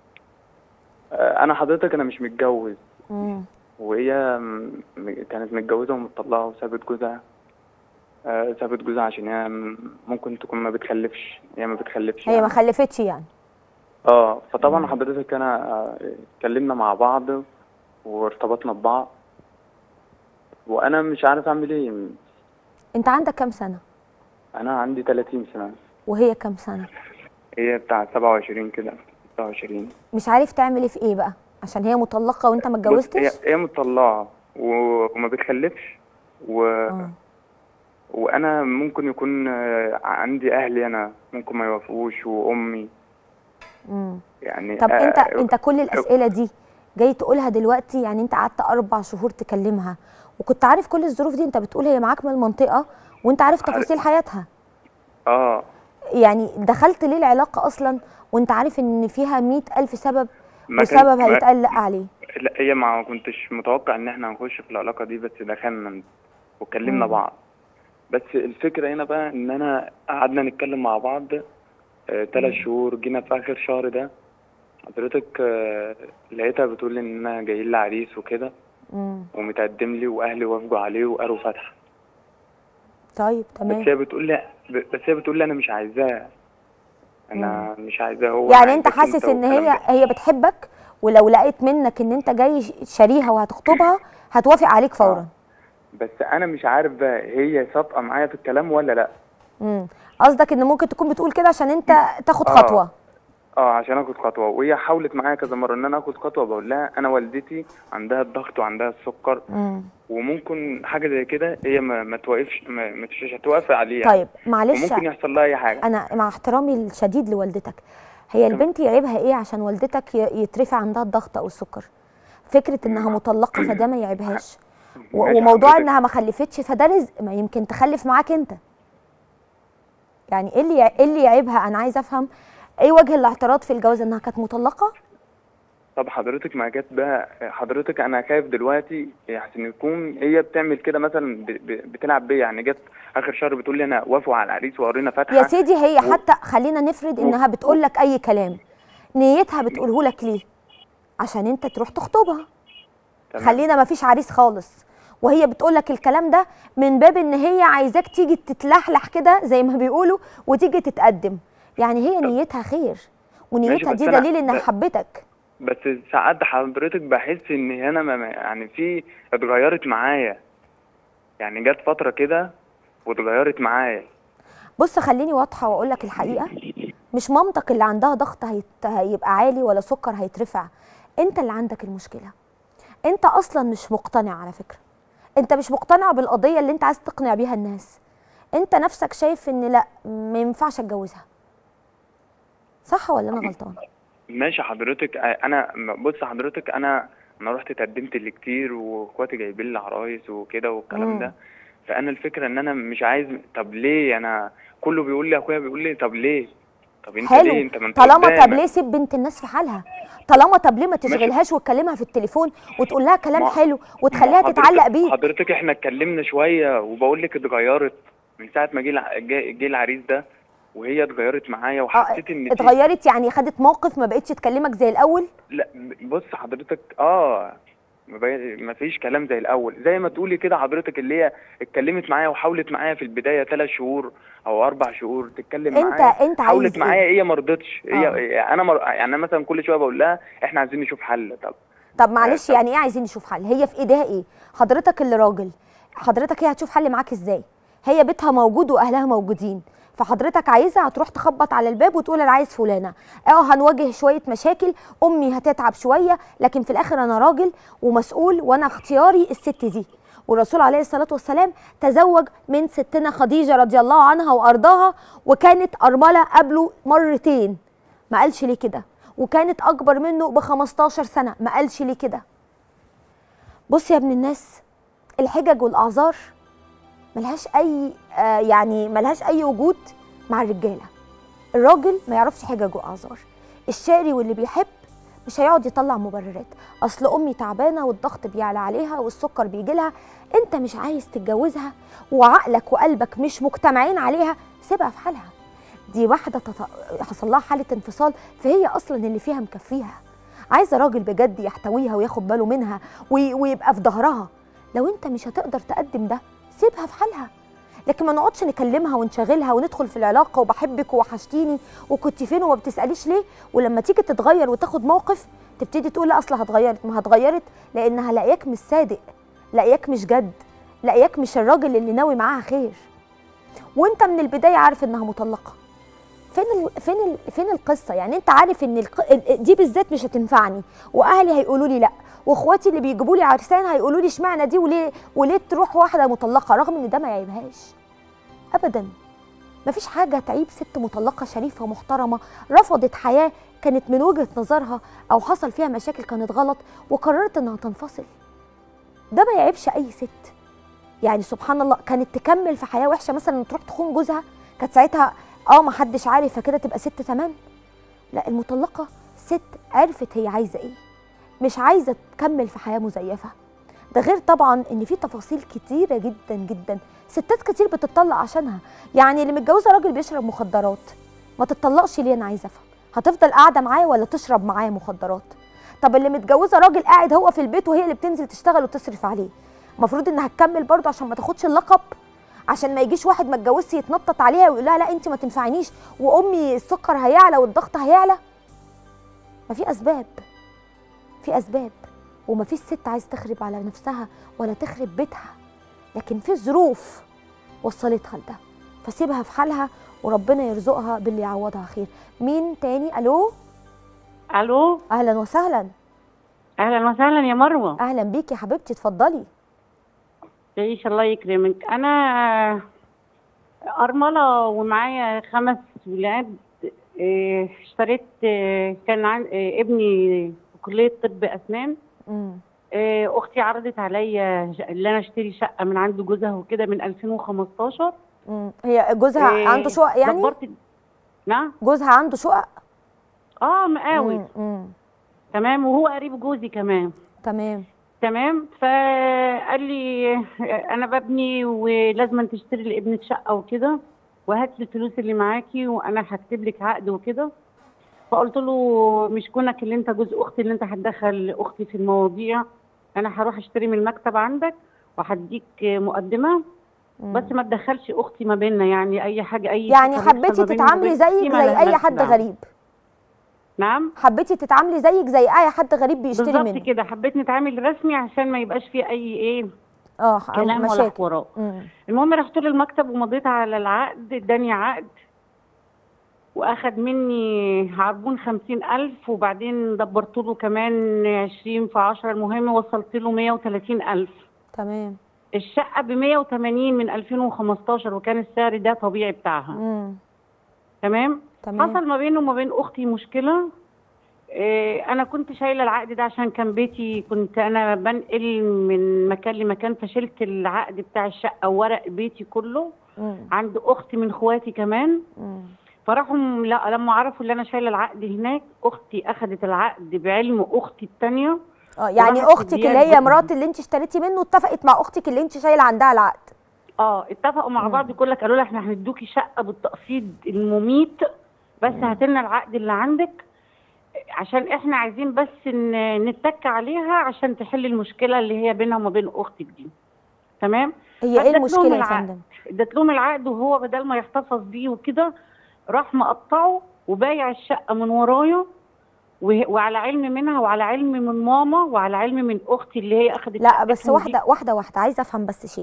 آه، انا حضرتك انا مش متجوز مم. وهي م- م- كانت متجوزة ومطلقة وسابت جوزها آه، سابت جوزها عشان هي م- ممكن تكون ما بتخلفش هي ما بتخلفش هي ما يعني. خلفتش يعني اه فطبعا حضرتك انا آه، اتكلمنا مع بعض وارتبطنا ببعض وانا مش عارف اعمل ايه انت عندك كام سنه انا عندي 30 سنة وهي كام سنه هي بتاع 27 كده 26 مش عارف تعمل ايه في ايه بقى عشان هي مطلقه وانت ما بص، هي اتجوزتش هي مطلقة و- وما بتخلفش و... اه وانا ممكن يكون آه، عندي اهلي انا ممكن ما يوافقوش وامي مم. يعني طب آه، انت انت كل الاسئله دي جاي تقولها دلوقتي يعني انت قعدت اربع شهور تكلمها وكنت عارف كل الظروف دي انت بتقول هي معاك من المنطقه وانت عارف تفاصيل حياتها اه يعني دخلت ليه العلاقه اصلا وانت عارف ان فيها مئة الف سبب ما كان- وسبب ما- هيتقال لا عليه لا هي ما كنتش متوقع ان احنا هنخش في العلاقه دي بس دخلنا وكلمنا مم. بعض بس الفكره هنا بقى ان انا قعدنا نتكلم مع بعض ثلاث شهور جينا في اخر شهر ده حضرتك آه، لقيتها بتقول لي ان انا جاي لي عريس وكده مم. ومتقدم لي واهلي وافقوا عليه وقالوا فتح طيب بس تمام هي بتقول لي بس هي بتقول لي انا مش عايزاه انا مش عايزاه هو يعني انت عايزك حاسس ان والكلام هي ده. هي بتحبك ولو لقيت منك ان انت جاي شاريها وهتخطبها هتوافق عليك فورا بس انا مش عارف بقى هي صادقه معايا في الكلام ولا لا امم قصدك ان ممكن تكون بتقول كده عشان انت تاخد آه. خطوه اه عشان اخد خطوه وهي حاولت معايا كذا مره ان انا اخد خطوه بقول لها انا والدتي عندها الضغط وعندها السكر امم وممكن حاجه زي كده هي ما, ما توقفش ما, ما مش هتوافق عليه يعني. طيب معلش وممكن يحصل لها اي حاجه انا مع احترامي الشديد لوالدتك هي البنت يعيبها ايه عشان والدتك ي- يترفع عندها الضغط او السكر فكره انها مطلقه فده ما يعيبهاش و- ماشي وموضوع حضرتك. انها ما خلفتش فده رزق ما يمكن تخلف معاك انت يعني ايه اللي يع- ايه اللي يعيبها انا عايزه افهم ايه وجه الاعتراض في الجواز انها كانت مطلقه طب حضرتك ما جت بقى حضرتك انا خايف دلوقتي عشان يكون هي بتعمل كده مثلا ب... ب... بتلعب بيا يعني جت اخر شهر بتقول لي انا وافقوا على العريس وقرينا فاتحه يا سيدي هي و- حتى خلينا نفرض انها بتقول لك اي كلام نيتها بتقوله لك ليه عشان انت تروح تخطبها تمام. خلينا ما فيش عريس خالص وهي بتقول لك الكلام ده من باب ان هي عايزاك تيجي تتلحلح كده زي ما بيقولوا وتيجي تتقدم يعني هي نيتها خير ونيتها بس دي أنا- دليل انها ب- حبتك بس ساعات حضرتك بحس ان انا ما ما- يعني في اتغيرت معايا يعني جت فتره كده واتغيرت معايا بص خليني واضحه واقول لك الحقيقه مش مامتك اللي عندها ضغط هيت... هيبقى عالي ولا سكر هيترفع انت اللي عندك المشكله انت اصلا مش مقتنع على فكره انت مش مقتنع بالقضيه اللي انت عايز تقنع بيها الناس انت نفسك شايف ان لا ما ينفعش اتجوزها صح ولا انا غلطان ماشي حضرتك انا بص حضرتك انا انا رحت اتقدمت لكتير واخواتي جايبين لي عرايس وكده والكلام مم. ده فانا الفكره ان انا مش عايز طب ليه انا كله بيقول لي اخويا بيقول لي طب ليه طب انت ليه حلو انت ما انت طالما طب قدامك. ليه سيب بنت الناس في حالها طالما طب ليه ما تشغلهاش وتكلمها في التليفون وتقول لها كلام ما- حلو ما وتخليها حضرتك- تتعلق بيك حضرتك احنا اتكلمنا شويه وبقول لك اتغيرت من ساعه ما جه الع- جه جه العريس ده وهي اتغيرت معايا اه وحسيت ان في- اتغيرت يعني خدت موقف ما بقتش تكلمك زي الاول لا بص حضرتك اه ما بي- ما فيش كلام زي الاول زي ما تقولي كده حضرتك اللي هي اتكلمت معايا وحاولت معايا في البدايه ثلاث شهور او اربع شهور تتكلم انت معايا انت عايز حاولت ايه معايا هي ما رضتش هي آه. انا مر... يعني أنا مثلا كل شويه بقول لها احنا عايزين نشوف حل طب طب معلش طب- يعني ايه عايزين نشوف حل هي في ايديها ايه حضرتك اللي راجل حضرتك هي هتشوف حل معاك ازاي هي بيتها موجود واهلها موجودين فحضرتك عايزها هتروح تخبط على الباب وتقول انا عايز فلانه اه هنواجه شويه مشاكل امي هتتعب شويه لكن في الاخر انا راجل ومسؤول وانا اختياري الست دي والرسول عليه الصلاه والسلام تزوج من ستنا خديجه رضي الله عنها وارضاها وكانت ارمله قبله مرتين ما قالش ليه كده وكانت اكبر منه ب 15 سنه ما قالش ليه كده بص يا ابن الناس الحجج والاعذار ملهاش اي آه يعني ملهاش اي وجود مع الرجاله الراجل ما يعرفش حجج واعذار الشاري واللي بيحب مش هيقعد يطلع مبررات اصل امي تعبانه والضغط بيعلى عليها والسكر بيجي لها انت مش عايز تتجوزها وعقلك وقلبك مش مجتمعين عليها سيبها في حالها دي واحده تط... حصل لها حاله انفصال فهي اصلا اللي فيها مكفيها عايزه راجل بجد يحتويها وياخد باله منها وي... ويبقى في ظهرها لو انت مش هتقدر تقدم ده سيبها في حالها لكن ما نقعدش نكلمها ونشغلها وندخل في العلاقه وبحبك ووحشتيني وكنت فين وما بتساليش ليه ولما تيجي تتغير وتاخد موقف تبتدي تقول لا اصل هتغيرت ما هتغيرت لانها لاقياك مش صادق لاقياك مش جد لاقياك مش الراجل اللي ناوي معاها خير وانت من البدايه عارف انها مطلقه فين ال... فين ال... فين القصه يعني انت عارف ان الق... ال- دي بالذات مش هتنفعني واهلي هيقولوا لي لا واخواتي اللي بيجيبوا لي عرسان هيقولوا لي اشمعنى دي وليه وليه تروح واحده مطلقه رغم ان ده ما يعيبهاش ابدا مفيش حاجه تعيب ست مطلقه شريفه محترمه رفضت حياه كانت من وجهه نظرها او حصل فيها مشاكل كانت غلط وقررت انها تنفصل ده ما يعيبش اي ست يعني سبحان الله كانت تكمل في حياه وحشه مثلا تروح تخون جوزها كانت ساعتها اه ما حدش عارف فكده تبقى ست تمام لا المطلقه ست عرفت هي عايزه ايه مش عايزه تكمل في حياه مزيفه ده غير طبعا ان في تفاصيل كتيره جدا جدا ستات كتير بتطلق عشانها يعني اللي متجوزه راجل بيشرب مخدرات ما تطلقش ليه انا عايزه افهم هتفضل قاعده معاه ولا تشرب معاه مخدرات طب اللي متجوزه راجل قاعد هو في البيت وهي اللي بتنزل تشتغل وتصرف عليه المفروض انها تكمل برضه عشان ما تاخدش اللقب عشان ما يجيش واحد ما اتجوزش يتنطط عليها ويقول لها لا انت ما تنفعنيش وامي السكر هيعلى والضغط هيعلى ما في اسباب في اسباب وما فيش ست عايز تخرب على نفسها ولا تخرب بيتها لكن في ظروف وصلتها لده فسيبها في حالها وربنا يرزقها باللي يعوضها خير مين تاني الو الو اهلا وسهلا اهلا وسهلا يا مروه اهلا بيكي يا حبيبتي اتفضلي تعيش الله يكرمك انا ارمله ومعايا خمس ولاد إيه، اشتريت إيه، كان عن إيه، ابني في كليه طب اسنان امم إيه، اختي عرضت عليا ش- اللي انا اشتري شقه من عند جوزها وكده من 2015 امم هي جوزها إيه، عنده شقق يعني دبرت نعم جوزها عنده شقق اه مقاول مم، مم. تمام وهو قريب جوزي كمان تمام تمام فقال لي انا ببني ولازم تشتري لابنك شقه وكده وهات لي الفلوس اللي معاكي وانا هكتب لك عقد وكده فقلت له مش كونك اللي انت جوز اختي اللي انت هتدخل اختي في المواضيع انا هروح اشتري من المكتب عندك وهديك مقدمه مم. بس ما تدخلش اختي ما بيننا يعني اي حاجه اي يعني شيء هيحصل حبيتي ما بيني تتعاملي وبين زيك أختي ما زي لها- اي مالكش حد دعوة. غريب نعم حبيتي تتعاملي زيك زي اي حد غريب بيشتري بالظبط منه كده حبيت نتعامل رسمي عشان ما يبقاش فيه اي ايه اه كلام ولا مشاكل حوارات مم. المهم رحت له المكتب ومضيت على العقد اداني عقد واخد مني عربون خمسين الف وبعدين دبرت له كمان عشرين في عشرة المهم وصلت له مية وتلاتين الف تمام الشقة بمية وتمانين من الفين وخمستاشر وكان السعر ده طبيعي بتاعها مم. تمام تمام حصل ما بينه وما بين اختي مشكله إيه انا كنت شايله العقد ده عشان كان بيتي كنت انا بنقل من مكان لمكان فشلت العقد بتاع الشقه وورق بيتي كله مم. عند اختي من اخواتي كمان مم. فراحوا م- لا لما عرفوا ان انا شايله العقد هناك اختي اخذت العقد بعلم اختي الثانيه اه يعني وراحت اختك مديها اللي هي لجوزها. مرات اللي انت اشتريتي منه اتفقت مع اختك اللي انت شايله عندها العقد اه اتفقوا مع مم. بعض يقول لك قالوا لها احنا هندوكي شقه بالتقسيط المميت بس هات لنا العقد اللي عندك عشان احنا عايزين بس ن- نتك عليها عشان تحل المشكله اللي هي بينها وما بين اختك دي تمام هي ايه فادت لهم المشكله يا العقد. فندم ادت لهم العقد وهو بدل ما يحتفظ بيه وكده راح مقطعه وبايع الشقه من ورايا وه- وعلى علم منها وعلى علم من ماما وعلى علم من اختي اللي هي اخذت لا شقتهم بس دي. واحده واحده واحده عايزه افهم بس شيء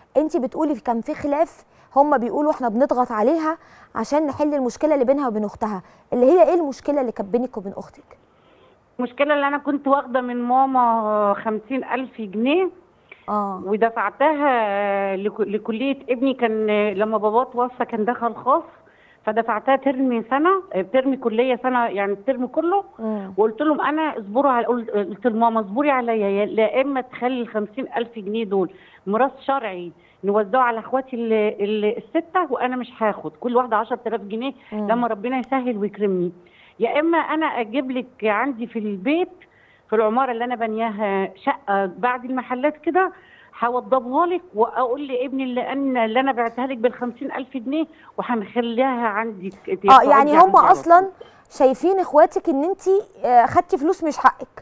انت بتقولي كان في خلاف هم بيقولوا احنا بنضغط عليها عشان نحل المشكله اللي بينها وبين اختها اللي هي ايه المشكله اللي كانت بينك وبين اختك المشكله اللي انا كنت واخده من ماما خمسين الف جنيه اه ودفعتها لك- لكليه ابني كان لما باباه توفى كان دخل خاص فدفعتها ترم سنه ترم كليه سنه يعني الترم كله مم. وقلت لهم انا اصبروا على قلت قلت لماما اصبري عليا يا- يا اما تخلي ال 50000 جنيه دول ميراث شرعي نوزعه على اخواتي ال- ال- السته وانا مش هاخد كل واحده 10000 جنيه مم. لما ربنا يسهل ويكرمني يا اما انا اجيب لك عندي في البيت في العماره اللي انا بنياها شقه بعد المحلات كده هوضبها لك واقول لابني اللي انا اللي انا بعتها لك بال 50000 جنيه وهنخليها عندي اه يعني هم اصلا شايفين اخواتك ان انت خدتي فلوس مش حقك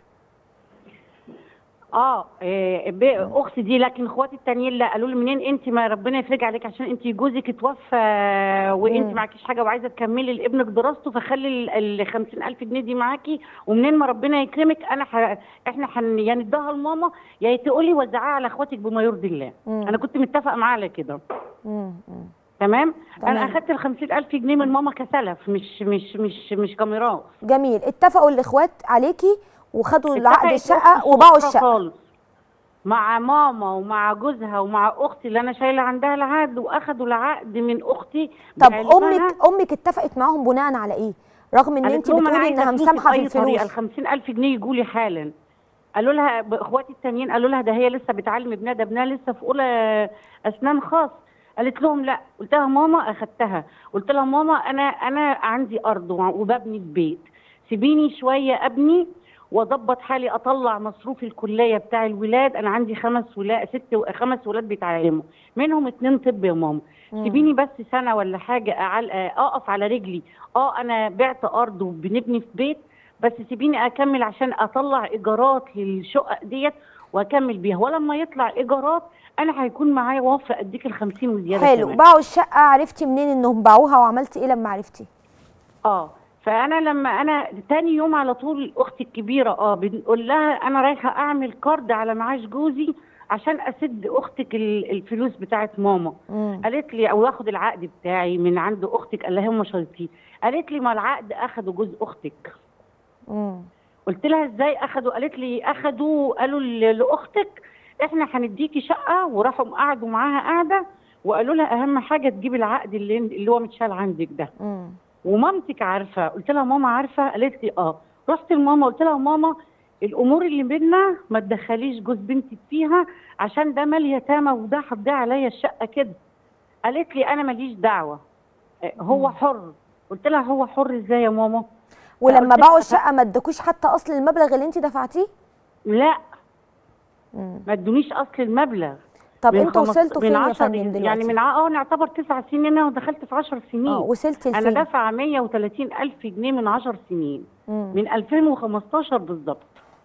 اه إيه، ب- اختي دي لكن اخواتي التانيين لا قالوا لي منين انت ما ربنا يفرج عليك عشان انت جوزك اتوفى وانت مم. معكيش حاجه وعايزه تكملي لابنك دراسته فخلي ال 50000 جنيه دي معاكي ومنين ما ربنا يكرمك انا ح... احنا حن... يا نديها لماما يا تقولي وزعيها على اخواتك بما يرضي الله مم. انا كنت متفقه معاها على كده مم. مم. تمام تمام. انا اخدت ال 50000 جنيه من ماما كسلف مش مش مش مش كاميرات جميل اتفقوا الاخوات عليكي وخدوا العقد اتفقت الشقه أختي وباعوا الصغيرة الشقه خالص مع ماما ومع جوزها ومع اختي اللي انا شايله عندها العقد واخدوا العقد من اختي طب بعلمها. امك امك اتفقت معاهم بناء على ايه رغم ان قالت انت لهم أنا بتقولي عايزة انها فلوسي مسامحه في بأي طريقة. الفلوس ال 50000 جنيه يجوا لي حالا قالوا لها ب- اخواتي التانيين قالوا لها ده هي لسه بتعلم ابنها ده ابنها لسه في اولى اسنان خاص قالت لهم لا قلت لها ماما اخدتها قلت لها ماما انا انا عندي ارض وع- وببني البيت سيبيني شويه ابني واظبط حالي اطلع مصروف الكليه بتاع الولاد انا عندي خمس ولاد ست و- خمس ولاد بيتعلموا منهم اتنين طب يا ماما مم. سيبيني بس سنه ولا حاجه أعل... اقف على رجلي اه انا بعت ارض وبنبني في بيت بس سيبيني اكمل عشان اطلع ايجارات للشقق ديت واكمل بيها ولما يطلع ايجارات انا هيكون معايا وفر اديك ال 50 وزياده حلو كمان. باعوا الشقه عرفتي منين انهم باعوها وعملتي ايه لما عرفتي اه فانا لما انا تاني يوم على طول اختي الكبيره اه بنقول لها انا رايحه اعمل كارد على معاش جوزي عشان اسد اختك ال- الفلوس بتاعت ماما مم. قالت لي او اخد العقد بتاعي من عند اختك قال لها هم شرطين قالت لي ما العقد اخده جوز اختك مم. قلت لها ازاي اخدوا قالت لي اخدوا قالوا ل- لاختك احنا هنديكي شقه وراحوا قعدوا معاها قاعده وقالوا لها اهم حاجه تجيبي العقد اللي اللي هو متشال عندك ده مم. ومامتك عارفه قلت لها ماما عارفه قالت لي اه رحت لماما قلت لها ماما الامور اللي بينا ما تدخليش جوز بنتك فيها عشان ده مال يتامى وده هتضيع عليا الشقه كده قالت لي انا ماليش دعوه آه، هو حر قلت لها هو حر ازاي يا ماما ولما قلت باعوا لها- الشقه ما ادكوش حتى اصل المبلغ اللي انت دفعتيه لا مم. ما ادونيش اصل المبلغ طب من انتوا خمس- وصلتوا من فين يا عشر- فندم دلوقتي يعني من ع- اه نعتبر تسع سنين انا ودخلت في 10 سنين اه وصلتي انا لفين دافعه 130 الف جنيه من 10 سنين مم. من 2015 بالظبط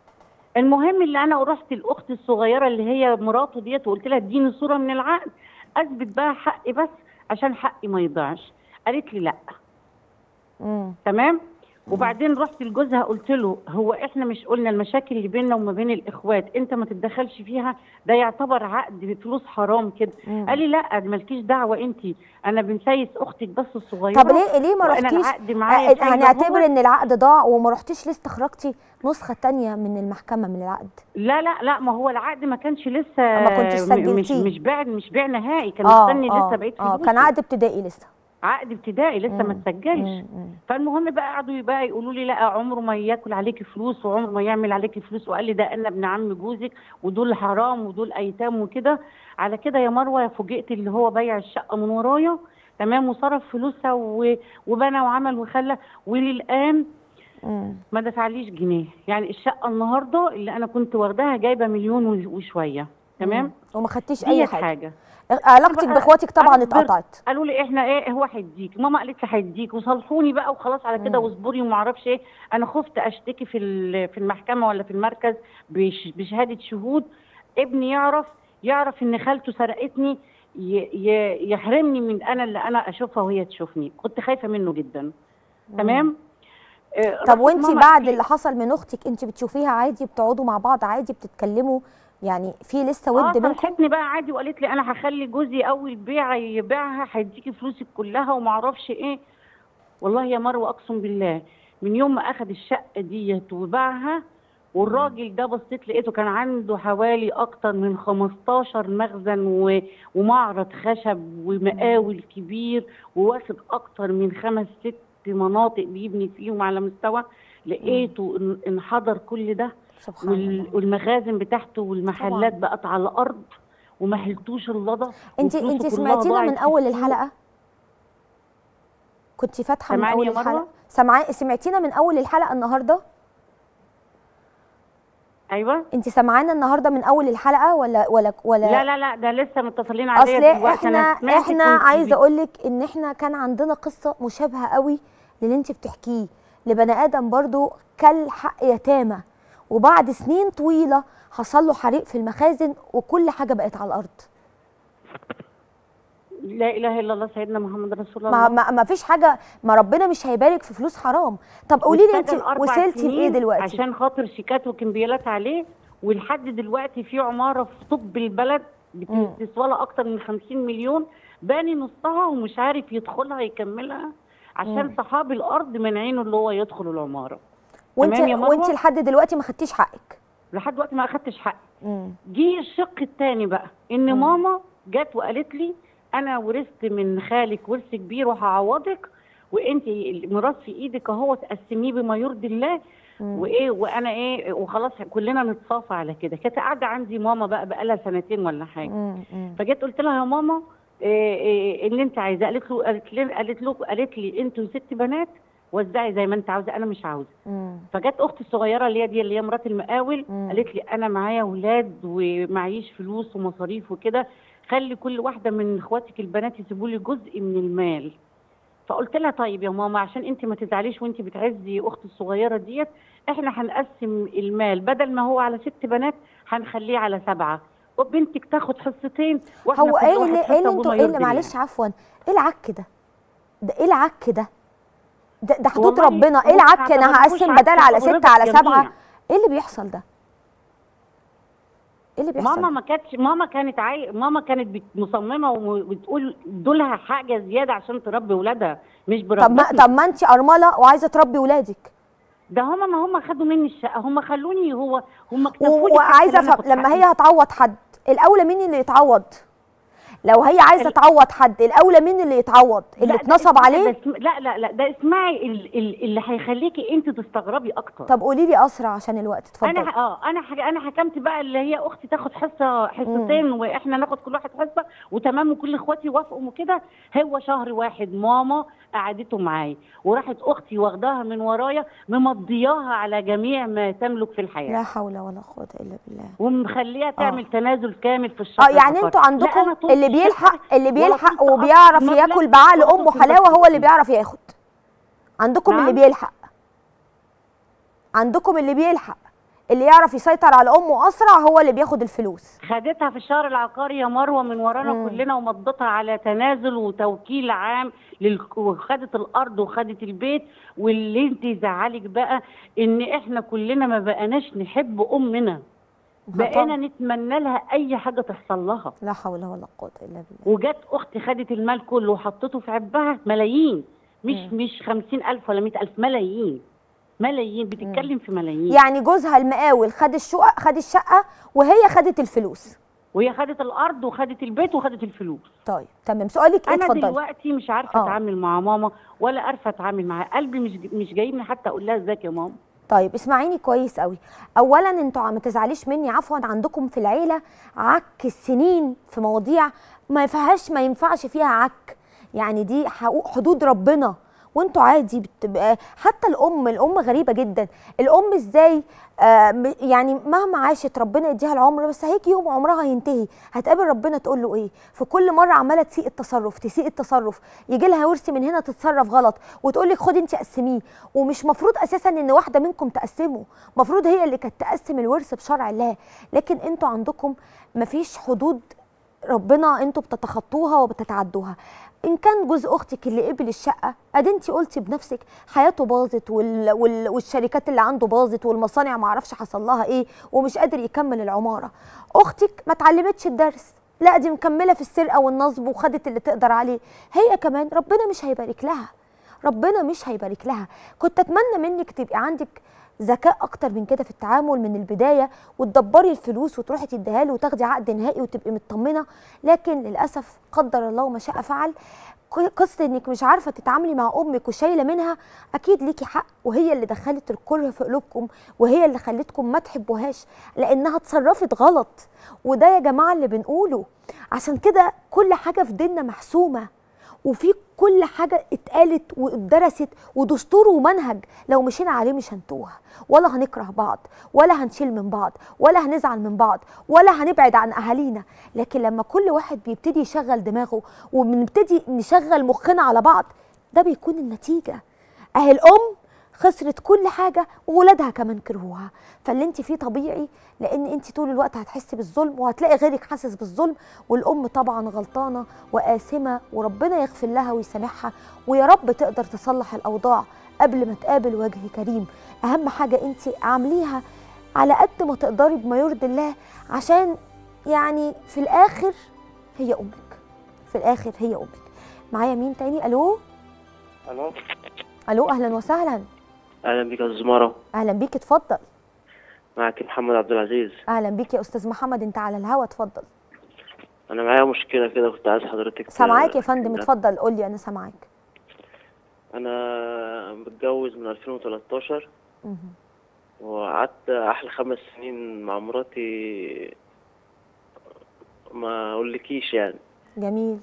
المهم اللي انا رحت الاخت الصغيره اللي هي مراته ديت وقلت لها اديني صوره من العقد اثبت بقى حقي بس عشان حقي ما يضيعش قالت لي لا مم. تمام وبعدين رحت لجوزها قلت له هو احنا مش قلنا المشاكل اللي بيننا وما بين الاخوات انت ما تتدخلش فيها ده يعتبر عقد فلوس حرام كده مم. قال لي لا دي مالكيش دعوه انت انا بنسيس اختك بس الصغيره طب ليه ليه ما وأنا رحتيش العقد معايا آه، شايله هنعتبر هو. ان العقد ضاع وما رحتيش لسه استخرجتي نسخه تانية من المحكمه من العقد لا لا لا ما هو العقد ما كانش لسه ما كنتش م- مش سجلتيه. مش بيع مش بيع نهائي كان اه مستني اه لسه بقيت اه فلوسه كان عقد ابتدائي لسه عقد ابتدائي لسه ما مم. اتسجلش مم. مم. فالمهم بقى قعدوا بقى يقولوا لي لا عمره ما ياكل عليكي فلوس وعمره ما يعمل عليكي فلوس وقال لي ده انا ابن عم جوزك ودول حرام ودول ايتام وكده على كده يا مروه فوجئت اللي هو بيع الشقه من ورايا تمام وصرف فلوسها و- وبنى وعمل وخلى وللان مم. ما دفعليش جنيه يعني الشقه النهارده اللي انا كنت واخداها جايبه مليون و- وشويه تمام مم. وما خدتيش اي دي حاجه, حاجه علاقتك بقى باخواتك طبعا أنا كبرت. اتقطعت قالوا لي احنا ايه هو هيديك ماما قالت لي هيديك وصلحوني بقى وخلاص على كده مم. واصبري وما اعرفش ايه انا خفت اشتكي في ال- في المحكمه ولا في المركز بش- بشهاده شهود ابني يعرف يعرف ان خالته سرقتني ي- ي- يحرمني من انا اللي انا اشوفها وهي تشوفني كنت خايفه منه جدا تمام آه، طب رحت وانت ماما بعد قالت لي- اللي حصل من اختك انت بتشوفيها عادي بتقعدوا مع بعض عادي بتتكلموا يعني في لسه اه ود بينكم صالحتني بقى عادي وقالت لي انا هخلي جوزي اول بيعه يبيعها هيديكي فلوسك كلها وما اعرفش ايه والله يا مروه اقسم بالله من يوم ما اخد الشقه ديت وباعها والراجل ده بصيت لقيته كان عنده حوالي اكتر من 15 مخزن و- ومعرض خشب ومقاول كبير وواخد اكتر من خمس ست مناطق بيبني فيهم على مستوى لقيته ان- انحدر كل ده سبحان وال- الله والمخازن بتاعته والمحلات طبعاً. بقت على الارض وما حلتوش اللضا انت وفلوسه انت كلها سمعتينا ضاعت من في اول السوق. الحلقه كنت فاتحه من سامعاني اول يا مروة؟ الحلقه سمعي سمعتينا من اول الحلقه النهارده ايوه انت سمعانا النهارده من اول الحلقه ولا ولا ولا لا لا لا ده لسه متصلين عليا اصل دلوقتي احنا انا سمعتك احنا وانت عايزه بت- اقول لك ان احنا كان عندنا قصه مشابهه قوي للي انت بتحكيه لبني ادم برضو كل حق يتامى وبعد سنين طويله حصل له حريق في المخازن وكل حاجه بقت على الارض لا اله الا الله سيدنا محمد رسول ما, الله ما, ما فيش حاجه ما ربنا مش هيبارك في فلوس حرام طب قولي لي انت واشتغل أربع وصلتي لايه سنين دلوقتي عشان خاطر شيكات وكمبيالات عليه ولحد دلوقتي في عماره في طب البلد مم. بتسوى لها اكتر من 50 مليون باني نصها ومش عارف يدخلها يكملها عشان مم. صحاب الارض مانعينه اللي هو يدخل العماره وانت تمام يا مروة؟ وانت لحد دلوقتي ما خدتيش حقك لحد دلوقتي ما اخدتش حقي مم. جه الشق الثاني بقى ان مم. ماما جت وقالت لي انا ورثت من خالك ورث كبير وهعوضك وانت الميراث في ايدك اهو تقسميه بما يرضي الله مم. وايه وانا ايه وخلاص كلنا نتصافى على كده كانت قاعده عندي ماما بقى بقى لها سنتين ولا حاجه مم. مم. فجيت قلت لها يا ماما إيه إيه اللي انت عايزاه قالت له قالت لي قالت له قالت لي انتوا ست بنات وزعي زي ما انت عاوزه انا مش عاوزه مم. فجت اختي الصغيره اللي هي دي اللي هي مرات المقاول مم. قالت لي انا معايا اولاد ومعيش فلوس ومصاريف وكده خلي كل واحده من اخواتك البنات يسيبوا لي جزء من المال فقلت لها طيب يا ماما عشان انت ما تزعليش وانت بتعزي اختي الصغيره ديت احنا هنقسم المال بدل ما هو على ست بنات هنخليه على سبعه وبنتك تاخد حصتين واحنا هو كل ايه واحد اللي حصة ايه اللي بما انتوا ايه يرضي اللي الله. معلش عفوا ايه العك ده ده ايه العك ده ده, ده حدود والله ربنا ايه هو العك ما انا اعتبرهوش هقسم عك، بدل على هو ستة رضا على الجميع. سبعة ايه اللي بيحصل ده ايه اللي بيحصل ماما ما كانتش ماما كانت عاي... ماما كانت بت- مصممه وبتقول دولها حاجه زياده عشان تربي ولادها مش طب ما بربتنا طب ما انت ارمله وعايزه تربي ولادك ده هما ما هما خدوا مني الشقه هما خلوني هو هما و- اكتفوني وعايزه بحاجة ف... أنا لما كنت هي هتعوض حد الاولى مين اللي يتعوض لو هي عايزه ال- تعوض حد الاولى مين اللي يتعوض اللي لا، ده اتنصب اسمعي- عليه ده اسم... لا لا لا ده اسمعي ال... ال... اللي هيخليكي انت تستغربي اكتر طب قولي لي اسرع عشان الوقت اتفضلي انا ح- اه انا ح... انا حكمت بقى اللي هي اختي تاخد حصه حصتين واحنا ناخد كل واحد حصه وتمام وكل اخواتي وافقوا وكده هو شهر واحد ماما قعدته معايا وراحت اختي واخداها من ورايا ممضياها على جميع ما تملك في الحياه لا حول ولا قوه الا بالله ومخليها تعمل تنازل كامل في الشهر اه يعني العقاري. انتوا لا، عندكم أنا طول اللي الشهر بيلحق اللي ولا بيلحق كنت وبيعرف أصرف ياكل مبلغ بعقل ولا امه كنت حلاوه هو بس- اللي بيعرف ياخد عندكم اللي نعم؟ بيلحق عندكم اللي بيلحق اللي يعرف يسيطر على امه اسرع هو اللي بياخد الفلوس خدتها في الشهر العقاري يا مروه من ورانا مم. كلنا ومضتها على تنازل وتوكيل عام لل... وخدت الارض وخدت البيت واللي انت يزعلك بقى ان احنا كلنا ما بقناش نحب امنا بقينا نتمنى لها اي حاجه تحصل لها لا حول ولا قوه الا بالله وجت اختي خدت المال كله وحطته في عبها ملايين مش مم. مش خمسين الف ولا مئة الف ملايين ملايين بتتكلم في ملايين يعني جوزها المقاول خد الشقه خد الشقه وهي خدت الفلوس وهي خدت الارض وخدت البيت وخدت الفلوس طيب تمام سؤالك ايه انا اتفضلي دلوقتي مش عارفه آه. اتعامل مع ماما ولا عارفه اتعامل معاها قلبي مش مش جايبني حتى اقول لها ازيك يا ماما طيب اسمعيني كويس قوي اولا انتوا ما تزعليش مني عفوا عندكم في العيله عك السنين في مواضيع ما فيهاش ما ينفعش فيها عك يعني دي حقوق حدود ربنا وانتوا عادي بتبقى حتى الام الام غريبه جدا الام ازاي آه م- يعني مهما عاشت ربنا يديها العمر بس هيجي يوم عمرها ينتهي هتقابل ربنا تقول له ايه في كل مره عماله تسيء التصرف تسيء التصرف يجي لها ورث من هنا تتصرف غلط وتقول لك خدي انت قسميه ومش مفروض اساسا ان واحده منكم تقسمه مفروض هي اللي كانت تقسم الورث بشرع الله لكن انتوا عندكم مفيش حدود ربنا انتوا بتتخطوها وبتتعدوها ان كان جوز اختك اللي قبل الشقه ادي انت قلتي بنفسك حياته باظت وال... وال... والشركات اللي عنده باظت والمصانع ما اعرفش حصل لها ايه ومش قادر يكمل العماره اختك ما اتعلمتش الدرس لا دي مكمله في السرقه والنصب وخدت اللي تقدر عليه هي كمان ربنا مش هيبارك لها ربنا مش هيبارك لها كنت اتمنى منك تبقي عندك ذكاء اكتر من كده في التعامل من البدايه وتدبري الفلوس وتروحي تديها له وتاخدي عقد نهائي وتبقي مطمنه لكن للاسف قدر الله ما شاء فعل ق- قصه انك مش عارفه تتعاملي مع امك وشايله منها اكيد ليكي حق وهي اللي دخلت الكره في قلوبكم وهي اللي خلتكم ما تحبوهاش لانها اتصرفت غلط وده يا جماعه اللي بنقوله عشان كده كل حاجه في ديننا محسومه وفي كل حاجة اتقالت واتدرست ودستور ومنهج لو مشينا عليه مش هنتوه ولا هنكره بعض ولا هنشيل من بعض ولا هنزعل من بعض ولا هنبعد عن أهالينا لكن لما كل واحد بيبتدي يشغل دماغه وبنبتدي نشغل مخنا على بعض ده بيكون النتيجة أهي الأم خسرت كل حاجة وولادها كمان كرهوها فاللي انت فيه طبيعي لان انت طول الوقت هتحسي بالظلم وهتلاقي غيرك حاسس بالظلم والام طبعا غلطانة وآثمة وربنا يغفر لها ويسامحها ويا رب تقدر تصلح الأوضاع قبل ما تقابل وجه كريم أهم حاجة انت اعمليها على قد ما تقدري بما يرضي الله عشان يعني في الآخر هي أمك في الآخر هي أمك معايا مين تاني ألو الو ألو أهلا وسهلا اهلا بك يا أستاذ زماره أهلا بيك اتفضل معك محمد عبد العزيز اهلا بيك يا استاذ محمد انت على الهوا اتفضل انا معايا مشكله كده كنت عايز حضرتك سامعاك يا فندم تحلها. اتفضل قول لي انا سامعاك انا متجوز من 2013 مهم. وقعدت احلى خمس سنين مع مراتي ما اقولكيش يعني جميل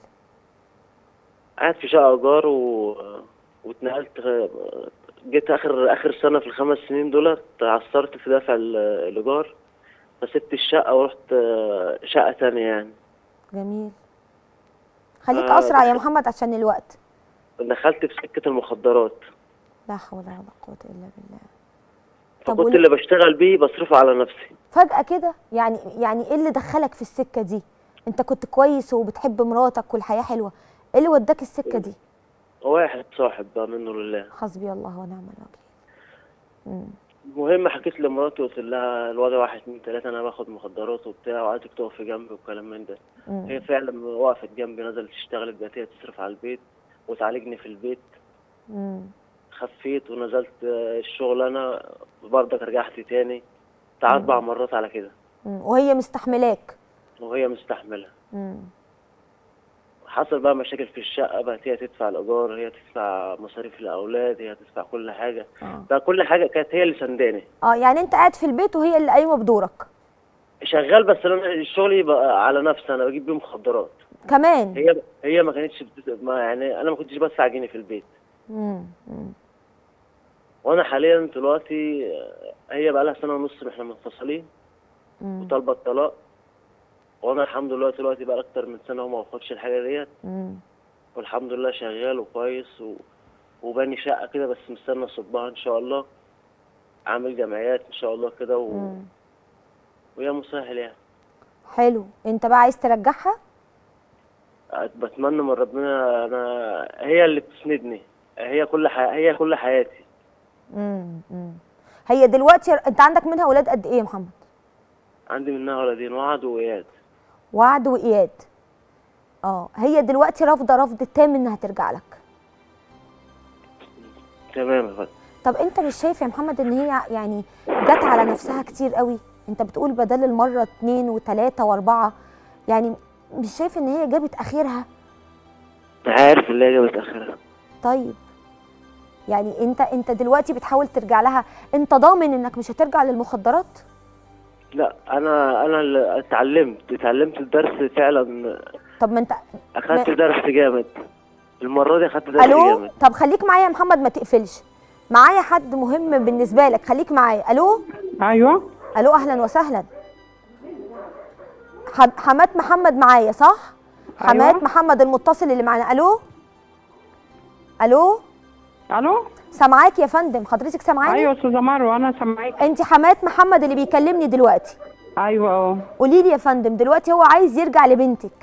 قاعد في شقه ايجار و... واتنقلت غ- جيت اخر اخر سنه في الخمس سنين دولت عثرت في دفع ال- الايجار فسبت الشقه ورحت شقه تانية يعني جميل خليك آه، اسرع يا دخل- محمد عشان الوقت دخلت في سكه المخدرات لا حول ولا قوه الا بالله طب فكنت قولي- اللي بشتغل بيه بصرفه على نفسي فجاه كده يعني يعني ايه اللي دخلك في السكه دي انت كنت كويس وبتحب مراتك والحياه حلوه ايه اللي وداك السكه دي واحد صاحب بقى منه لله حسبي الله ونعم الوكيل مم. المهم حكيت لمراتي قلت لها الوضع واحد اتنين تلاته انا باخد مخدرات وبتاع وعايزك تقف في جنبي والكلام من ده مم. هي فعلا وقفت جنبي نزلت اشتغلت بقت هي تصرف على البيت وتعالجني في البيت مم. خفيت ونزلت آه، الشغل انا برضك رجعت تاني بتاع اربع مرات على كده مم. وهي مستحملاك وهي مستحمله مم. حصل بقى مشاكل في الشقه بقت هي تدفع الايجار هي تدفع مصاريف الاولاد هي تدفع كل حاجه اه بقى كل حاجه كانت هي اللي سنداني اه يعني انت قاعد في البيت وهي اللي قايمه بدورك شغال بس انا الشغل يبقى على نفسي انا بجيب بيه مخدرات كمان هي هي ما كانتش بت... ما يعني انا ما كنتش بس عاجيني في البيت مم. مم. وانا حاليا دلوقتي آه، هي بقى لها سنه ونص احنا منفصلين مم. وطالبه الطلاق وانا الحمد لله دلوقتي بقى اكتر من سنه وما باخدش الحاجه ديت مم. والحمد لله شغال وكويس و... وباني شقه كده بس مستني اصبها ان شاء الله عامل جمعيات ان شاء الله كده و... مم. ويا مسهل يعني حلو انت بقى عايز ترجعها بتمنى من ربنا انا هي اللي بتسندني هي كل حي... هي كل حياتي مم. مم. هي دلوقتي انت عندك منها ولاد قد ايه يا محمد عندي منها ولدين وعد واياد وعد واياد اه هي دلوقتي رافضه رفض تام انها ترجع لك تمام يا فندم طب انت مش شايف يا محمد ان هي يعني جت على نفسها كتير قوي انت بتقول بدل المره اتنين وتلاته واربعه يعني مش شايف ان هي جابت اخرها عارف اللي هي جابت اخرها طيب يعني انت انت دلوقتي بتحاول ترجع لها انت ضامن انك مش هترجع للمخدرات لا انا انا اللي اتعلمت اتعلمت الدرس فعلا طب ما انت اخدت ما- درس جامد المره دي اخدت درس الو جامد طب خليك معايا يا محمد ما تقفلش معايا حد مهم بالنسبه لك خليك معايا الو ايوه الو اهلا وسهلا ح- حمات محمد معايا صح حمات أيوة. محمد المتصل اللي معانا الو الو الو سامعاك يا فندم حضرتك سامعاني ايوه استاذه مروه انا سامعاك انت حمات محمد اللي بيكلمني دلوقتي ايوه اه قولي لي يا فندم دلوقتي هو عايز يرجع لبنتك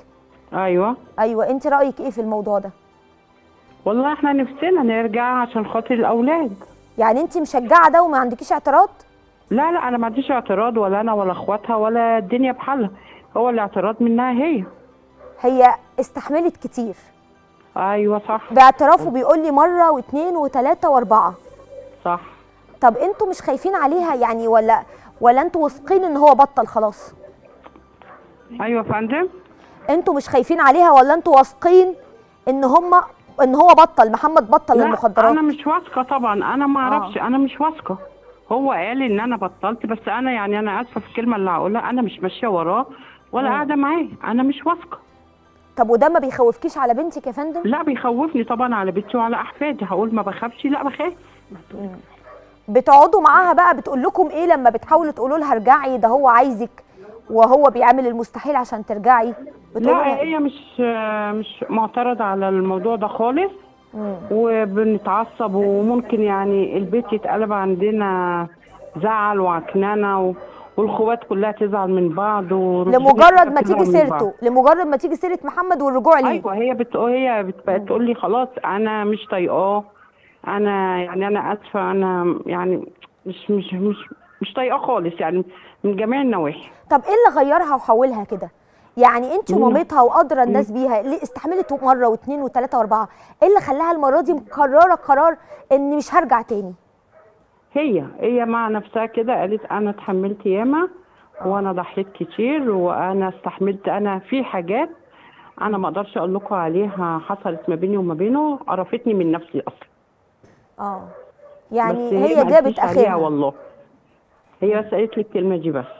ايوه ايوه انت رايك ايه في الموضوع ده والله احنا نفسنا نرجع عشان خاطر الاولاد يعني انت مشجعه ده وما عندكيش اعتراض لا لا انا ما عنديش اعتراض ولا انا ولا اخواتها ولا الدنيا بحالها هو الاعتراض منها هي هي استحملت كتير ايوه صح باعترافه بيقول لي مره واثنين وثلاثه واربعه صح طب انتوا مش خايفين عليها يعني ولا ولا انتوا واثقين ان هو بطل خلاص ايوه يا فندم انتوا مش خايفين عليها ولا انتوا واثقين ان هم ان هو بطل محمد بطل لا المخدرات انا مش واثقه طبعا انا ما اعرفش انا مش واثقه هو قال ان انا بطلت بس انا يعني انا اسفه في الكلمه اللي هقولها انا مش ماشيه وراه ولا قاعده معاه انا مش واثقه طب وده ما بيخوفكيش على بنتك يا فندم لا بيخوفني طبعا على بنتي وعلى احفادي هقول ما بخافش لا بخاف بتقعدوا معاها بقى بتقول لكم ايه لما بتحاولوا تقولوا لها ارجعي ده هو عايزك وهو بيعمل المستحيل عشان ترجعي بتقولوا لا لها إيه؟ هي مش مش معترضه على الموضوع ده خالص مم. وبنتعصب وممكن يعني البيت يتقلب عندنا زعل وعكننه و... والخوات كلها تزعل من بعض ورجولتنا لمجرد ما تيجي تزعل من بعض. سيرته لمجرد ما تيجي سيره محمد والرجوع ليه ايوه هي بتقول هي بت- بقت تقول لي خلاص انا مش طايقاه انا يعني انا اسفه انا يعني مش مش مش مش طايقاه خالص يعني من جميع النواحي طب ايه اللي غيرها وحولها كده يعني انت مم. مامتها وادرى الناس بيها ليه استحملت مره واثنين وثلاثه واربعه ايه اللي خلاها المره دي مقرره قرار اني مش هرجع تاني هي هي مع نفسها كده قالت انا اتحملت ياما وانا ضحيت كتير وانا استحملت انا في حاجات انا ما اقدرش اقول لكم عليها حصلت ما بيني وما بينه عرفتني من نفسي اصلا اه يعني بس هي ما جابت قالتليش عليها اخرها والله هي بس قالت لي الكلمه دي بس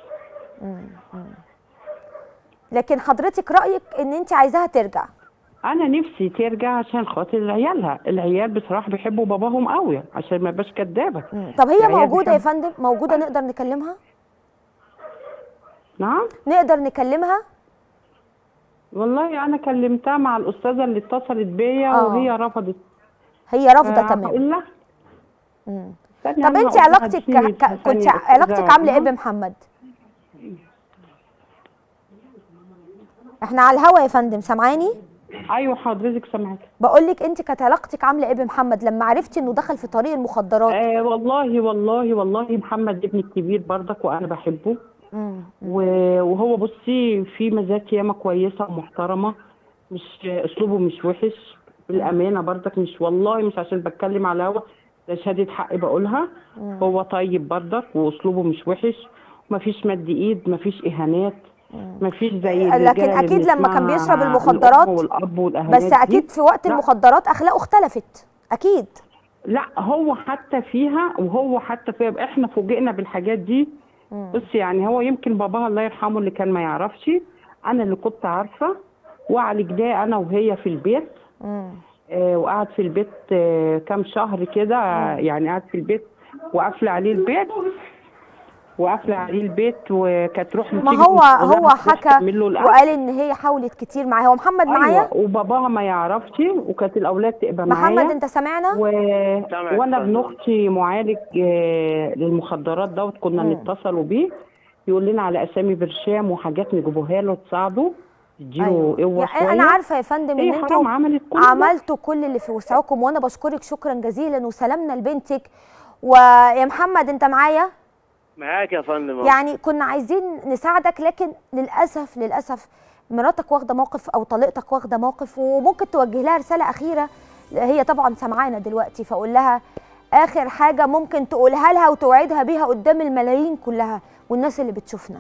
لكن حضرتك رايك ان انت عايزاها ترجع انا نفسي ترجع عشان خاطر عيالها العيال بصراحه بيحبوا باباهم قوي عشان ما ابقاش كدابه طب هي العيال موجوده يا بيحبوا- فندم موجوده نقدر نكلمها نعم نقدر نكلمها والله انا كلمتها مع الاستاذه اللي اتصلت بيا آه. وهي رفضت هي رافضه آه، تمام هقول لها مم. استني طب أنا انت هقول لها علاقتك اديني ك... ك... كنت ثانية علاقتك أستاذة عامله ايه رحمة. بمحمد احنا على الهوا يا فندم سامعاني ايوه حضرتك سامعاك بقول لك انت كانت علاقتك عامله ايه بمحمد لما عرفتي انه دخل في طريق المخدرات آه والله والله والله محمد ابني الكبير برضك وانا بحبه مم. و- وهو بصي في مزاج ياما كويسه ومحترمه مش اسلوبه مش وحش بالامانه برضك مش والله مش عشان بتكلم على هوا ده شهاده حق بقولها هو طيب برضك واسلوبه مش وحش مفيش مد ايد مفيش اهانات مفيش زي لكن الرجالة اللي أكيد لما كان بنسمعها بيشرب المخدرات الأم والاب والاهانات بس دي. اكيد في وقت لا. المخدرات اخلاقه اختلفت اكيد لا هو حتى فيها وهو حتى فيها احنا فوجئنا بالحاجات دي بص يعني هو يمكن باباها الله يرحمه اللي كان ما يعرفش انا اللي كنت عارفه وعلى كده انا وهي في البيت مم. آه وقعد في البيت آه كام شهر كده آه، يعني قعد في البيت وقافله عليه البيت وقافله عليه البيت وكانت تروح ما تيجي هو تقول لها هو تروح حكى تعمل له الأكل. وقال ان هي حاولت كتير معاه هو محمد معايا ايوه وباباها ما يعرفش وكانت الاولاد تبقى محمد معايا انت سامعنا و... سامعك وانا فندم. ابن اختي معالج آه، للمخدرات دوت كنا مم. نتصلوا بيه يقول لنا على اسامي برشام وحاجات نجيبوها له تساعده تديله ايوه قوه يعني شويه انا عارفه يا فندم هي ان حرام انتوا عملت كل ده. عملتوا كل اللي في وسعكم وانا بشكرك شكرا جزيلا وسلامنا لبنتك ويا محمد انت معايا معاك يا فندم يعني كنا عايزين نساعدك لكن للاسف للاسف مراتك واخده موقف او طليقتك واخده موقف وممكن توجه لها رساله اخيره هي طبعا سامعانا دلوقتي فاقول لها اخر حاجه ممكن تقولها لها وتوعدها بيها قدام الملايين كلها والناس اللي بتشوفنا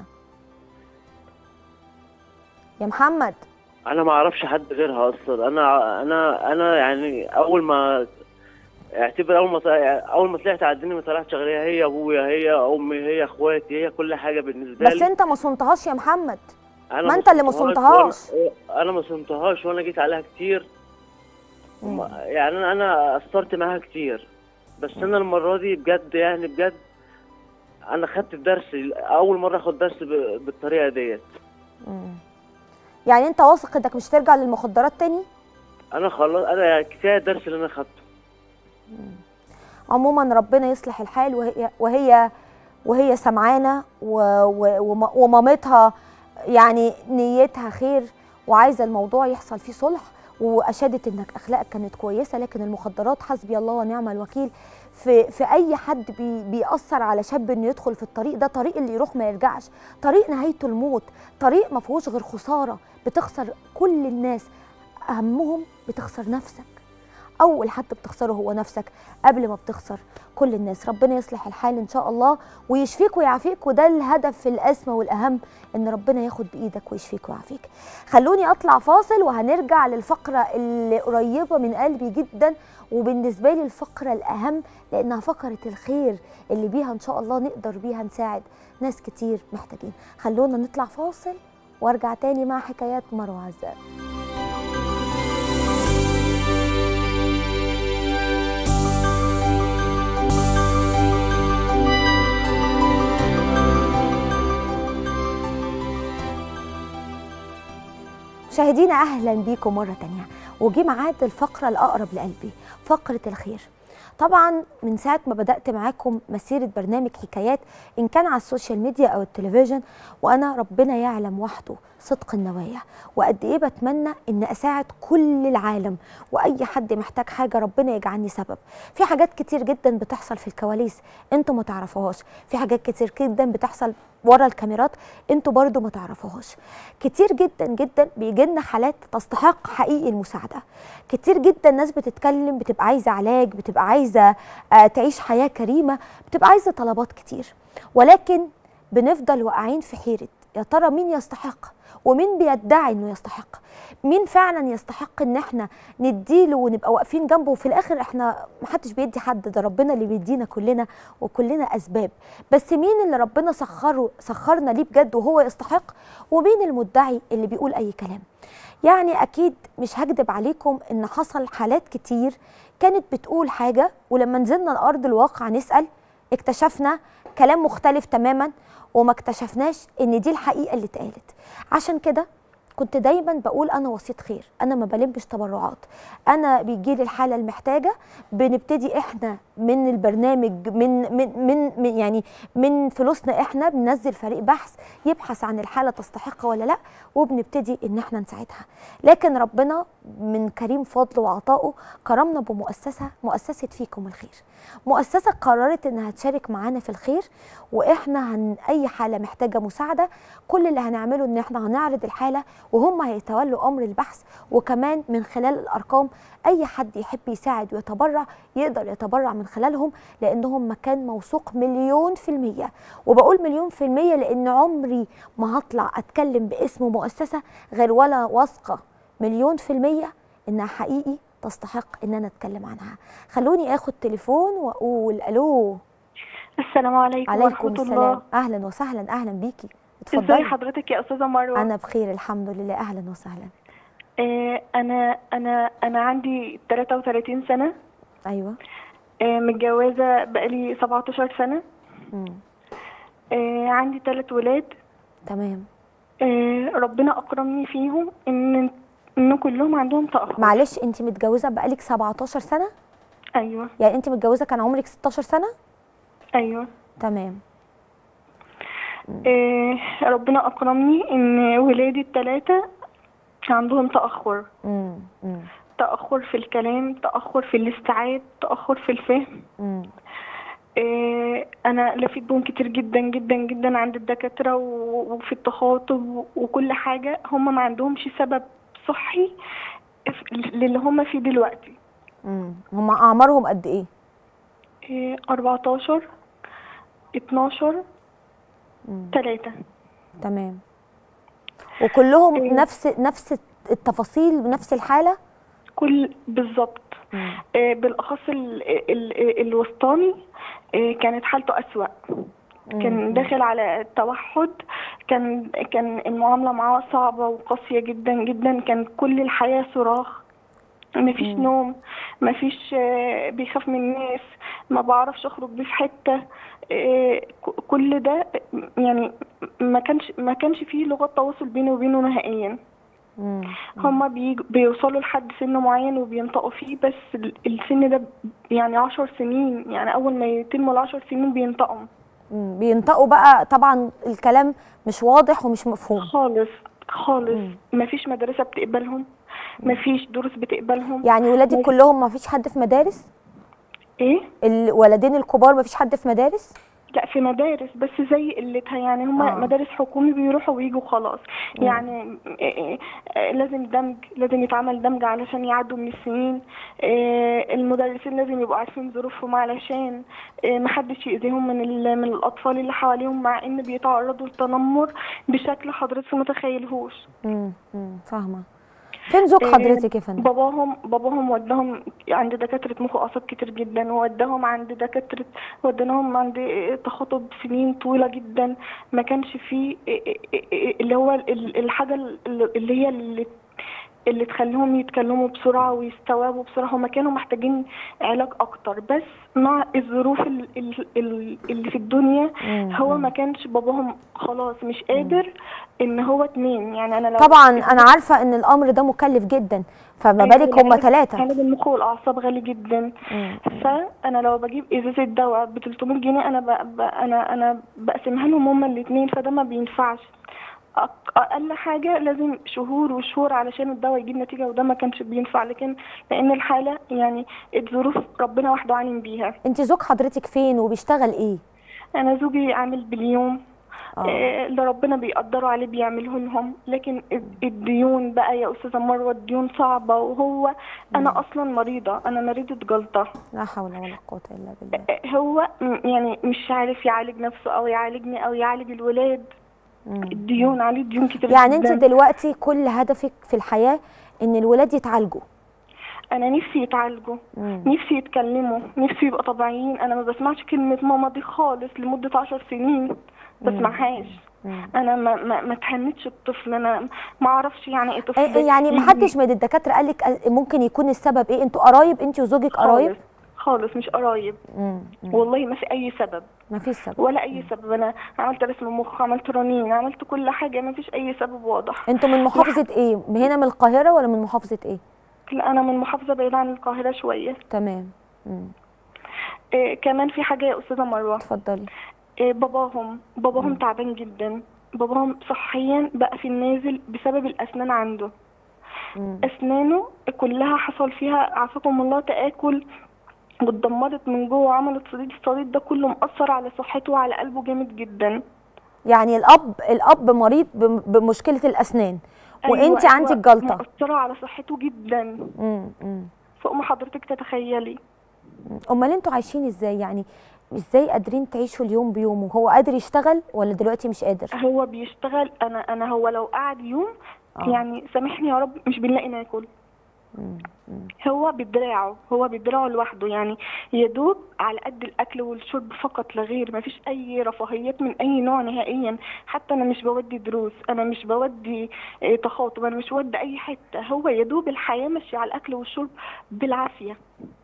يا محمد انا ما اعرفش حد غيرها اصلا انا انا انا يعني اول ما اعتبر اول ما طلع- اول ما طلعت على الدنيا ما طلعتش غير هي هي ابويا هي امي هي اخواتي هي كل حاجه بالنسبه بس لي انت ما صنتهاش يا محمد انا ما انت اللي ما صنتهاش صنتهاش. وأنا- انا ما صنتهاش وانا جيت عليها كتير وما- يعني انا انا قصرت معاها كتير بس انا المره دي بجد يعني بجد انا خدت الدرس اول مره اخد درس ب- بالطريقه ديت يعني انت واثق انك مش ترجع للمخدرات تاني انا خلاص انا كفايه الدرس اللي انا خدته عموما ربنا يصلح الحال وهي وهي وهي سمعانه و- و- وم- ومامتها يعني نيتها خير وعايزه الموضوع يحصل فيه صلح واشادت انك اخلاقك كانت كويسه لكن المخدرات حسبي الله ونعم الوكيل في في اي حد بي بيأثر على شاب انه يدخل في الطريق ده طريق اللي يروح ما يرجعش طريق نهايته الموت طريق ما فيهوش غير خساره بتخسر كل الناس اهمهم بتخسر نفسك اول حد بتخسره هو نفسك قبل ما بتخسر كل الناس ربنا يصلح الحال ان شاء الله ويشفيك ويعافيك وده الهدف الاسمى والاهم ان ربنا ياخد بايدك ويشفيك ويعافيك خلوني اطلع فاصل وهنرجع للفقره اللي قريبه من قلبي جدا وبالنسبه لي الفقره الاهم لانها فقره الخير اللي بيها ان شاء الله نقدر بيها نساعد ناس كتير محتاجين خلونا نطلع فاصل وارجع تاني مع حكايات مروه عزام مشاهدينا اهلا بيكم مره تانية وجي ميعاد الفقره الاقرب لقلبي فقره الخير طبعا من ساعه ما بدات معاكم مسيره برنامج حكايات ان كان على السوشيال ميديا او التلفزيون وانا ربنا يعلم وحده صدق النوايا وقد ايه بتمنى ان اساعد كل العالم واي حد محتاج حاجه ربنا يجعلني سبب في حاجات كتير جدا بتحصل في الكواليس انتوا ما تعرفوهاش في حاجات كتير جدا بتحصل ورا الكاميرات انتوا برضو ما تعرفوهاش كتير جدا جدا بيجي لنا حالات تستحق حقيقي المساعده كتير جدا ناس بتتكلم بتبقى عايزه علاج بتبقى عايزه آه تعيش حياه كريمه بتبقى عايزه طلبات كتير ولكن بنفضل واقعين في حيره يا ترى مين يستحق ومين بيدعي انه يستحق مين فعلا يستحق ان احنا نديله ونبقى واقفين جنبه وفي الاخر احنا محدش بيدي حد ده ربنا اللي بيدينا كلنا وكلنا اسباب بس مين اللي ربنا سخره سخرنا ليه بجد وهو يستحق ومين المدعي اللي بيقول اي كلام يعني اكيد مش هكدب عليكم ان حصل حالات كتير كانت بتقول حاجه ولما نزلنا الارض الواقع نسال اكتشفنا كلام مختلف تماما وما اكتشفناش ان دي الحقيقه اللي اتقالت عشان كده كنت دايما بقول انا وسيط خير انا ما بلمش تبرعات انا بيجي لي الحاله المحتاجه بنبتدي احنا من البرنامج من من من, من يعني من فلوسنا احنا بننزل فريق بحث يبحث عن الحاله تستحق ولا لا وبنبتدي ان احنا نساعدها لكن ربنا من كريم فضله وعطائه كرمنا بمؤسسه مؤسسه فيكم الخير مؤسسه قررت انها تشارك معانا في الخير واحنا هن اي حاله محتاجه مساعده كل اللي هنعمله ان احنا هنعرض الحاله وهم هيتولوا امر البحث وكمان من خلال الارقام اي حد يحب يساعد ويتبرع يقدر يتبرع من خلالهم لانهم مكان موثوق مليون في الميه وبقول مليون في الميه لان عمري ما هطلع اتكلم باسم مؤسسه غير ولا واثقه مليون في الميه انها حقيقي تستحق ان انا اتكلم عنها خلوني اخد تليفون واقول الو السلام عليكم, عليكم ورحمة السلام الله اهلا وسهلا اهلا بيكي ازي اتفضلي حضرتك يا استاذة مروة انا بخير الحمد لله اهلا وسهلا آه انا انا انا عندي 33 سنة ايوه آه متجوزة بقالي 17 سنة مم. آه عندي ثلاث ولاد تمام آه ربنا اكرمني فيهم ان ان كلهم عندهم تأخر معلش انت متجوزه بقالك 17 سنه ايوه يعني انت متجوزه كان عمرك 16 سنه ايوه تمام آه ربنا اكرمني ان ولادي الثلاثة عندهم تأخر امم امم تأخر في الكلام تأخر في الاستيعاب تأخر في الفهم امم آه، انا لفيت بهم كتير جدا جدا جدا عند الدكاتره و- وفي التخاطب وكل حاجه هم ما عندهمش سبب صحي ف- للي هم فيه دلوقتي امم هم اعمارهم قد ايه آه، 14 12 مم. 3 تمام وكلهم إيه. نفس نفس التفاصيل بنفس الحاله كل بالظبط مم. آه، بالاخص ال ال الوسطاني آه، كانت حالته اسوأ كان مم. داخل على التوحد كان كان المعاملة معاه صعبة وقاسية جدا جدا كان كل الحياة صراخ مفيش مم. نوم مفيش آه، بيخاف من الناس ما بعرفش اخرج بيه في حتة آه، ك- كل ده يعني ما كانش ما كانش فيه لغة تواصل بيني وبينه نهائيا مم. هما بيج- بيوصلوا لحد سن معين وبينطقوا فيه بس ال- السن ده يعني عشر سنين يعني أول ما يتم العشر سنين بينطقوا مم. بينطقوا بقى طبعا الكلام مش واضح ومش مفهوم خالص خالص مم. مفيش مدرسة بتقبلهم مفيش دروس بتقبلهم يعني ولادك مفيش- كلهم ما فيش حد في مدارس ايه الولدين الكبار ما فيش حد في مدارس لا في مدارس بس زي قلتها يعني هما آه. مدارس حكومي بيروحوا ويجوا خلاص يعني إيه إيه إيه لازم دمج لازم يتعمل دمج علشان يعدوا من السنين إيه المدرسين لازم يبقوا عارفين ظروفهم علشان إيه محدش يأذيهم من ال- من الأطفال اللي حواليهم مع إن بيتعرضوا للتنمر بشكل حضرتك متخيلهوش امم أمم، فاهمه فين زوج إيه، حضرتك يا فندم باباهم باباهم وداهم عند دكاترة مخ وأعصاب كتير جدا ووداهم عند دكاترة وديناهم عند تخاطب سنين طويلة جدا ما كانش فيه اللي هو ال- الحاجة اللي هي اللي اللي تخليهم يتكلموا بسرعة ويستوعبوا بسرعة هما كانوا محتاجين علاج أكتر بس مع الظروف ال- ال- ال- اللي في الدنيا مم، هو مم. ما كانش باباهم خلاص مش قادر إن هو اتنين يعني أنا لو طبعا انا عارفه ان الامر ده مكلف جدا فما أيوة، بالك هم العلاج- ثلاثه علاج المخ والاعصاب غالي جدا فانا لو بجيب ازازه دواء ب 300 جنيه انا ب... ب... انا انا بقسمها لهم هما الاثنين فده ما بينفعش أق- اقل حاجه لازم شهور وشهور علشان الدواء يجيب نتيجه وده ما كانش بينفع لكن لان الحاله يعني الظروف ربنا وحده عالم بيها انت زوج حضرتك فين وبيشتغل ايه انا زوجي عامل باليوم اه آه، اللي ربنا بيقدروا عليه بيعمله لهم لكن الد- الديون بقى يا استاذه مروه الديون صعبه وهو انا اصلا مريضه انا مريضه جلطه لا حول ولا قوه الا بالله آه، هو م- يعني مش عارف يعالج نفسه او يعالجني او يعالج الولاد مم. الديون عليه ديون كتير يعني انت جدا. دلوقتي كل هدفك في الحياه ان الولاد يتعالجوا انا نفسي يتعالجوا مم. نفسي يتكلموا نفسي يبقى طبيعيين انا ما بسمعش كلمه ماما دي خالص لمده عشر سنين بسمعهاش مم. انا ما ما, ما تهنتش الطفل انا ما اعرفش يعني ايه طفل أي- يعني يجي- ما حدش من الدكاتره قال لك ممكن يكون السبب ايه انتوا قرايب انت وزوجك قرايب خالص خالص مش قرايب مم. مم. والله ما في اي سبب ما فيش سبب ولا اي سبب انا عملت رسم مخ عملت رنين عملت كل حاجه ما فيش اي سبب واضح انتوا من محافظه ايه هنا من القاهره ولا من محافظه ايه لا انا من محافظه بعيده عن القاهره شويه تمام مم. إيه كمان في حاجه يا استاذه مروه اتفضلي إيه باباهم باباهم تعبان جدا باباهم صحيا بقى في النازل بسبب الاسنان عنده مم. اسنانه كلها حصل فيها عافاكم الله تاكل واتدمرت من جوه وعملت صديد الصديد ده كله مأثر على صحته وعلى قلبه جامد جدا يعني الاب الاب مريض بم- بمشكله الاسنان وانت أيوة، عندك أيوة، جلطه مأثرة على صحته جدا مم. مم. فوق ما حضرتك تتخيلي امال انتوا عايشين ازاي يعني ازاي قادرين تعيشوا اليوم بيومه هو قادر يشتغل ولا دلوقتي مش قادر هو بيشتغل انا انا هو لو قعد يوم آه. يعني سامحني يا رب مش بنلاقي ناكل مم. مم. هو بدراعه هو بدراعه لوحده يعني يا دوب على قد الاكل والشرب فقط لا غير ما فيش اي رفاهيات من اي نوع نهائيا حتى انا مش بودي دروس انا مش بودي آه، تخاطب انا مش بودي اي حته هو يا دوب الحياه ماشيه على الاكل والشرب بالعافيه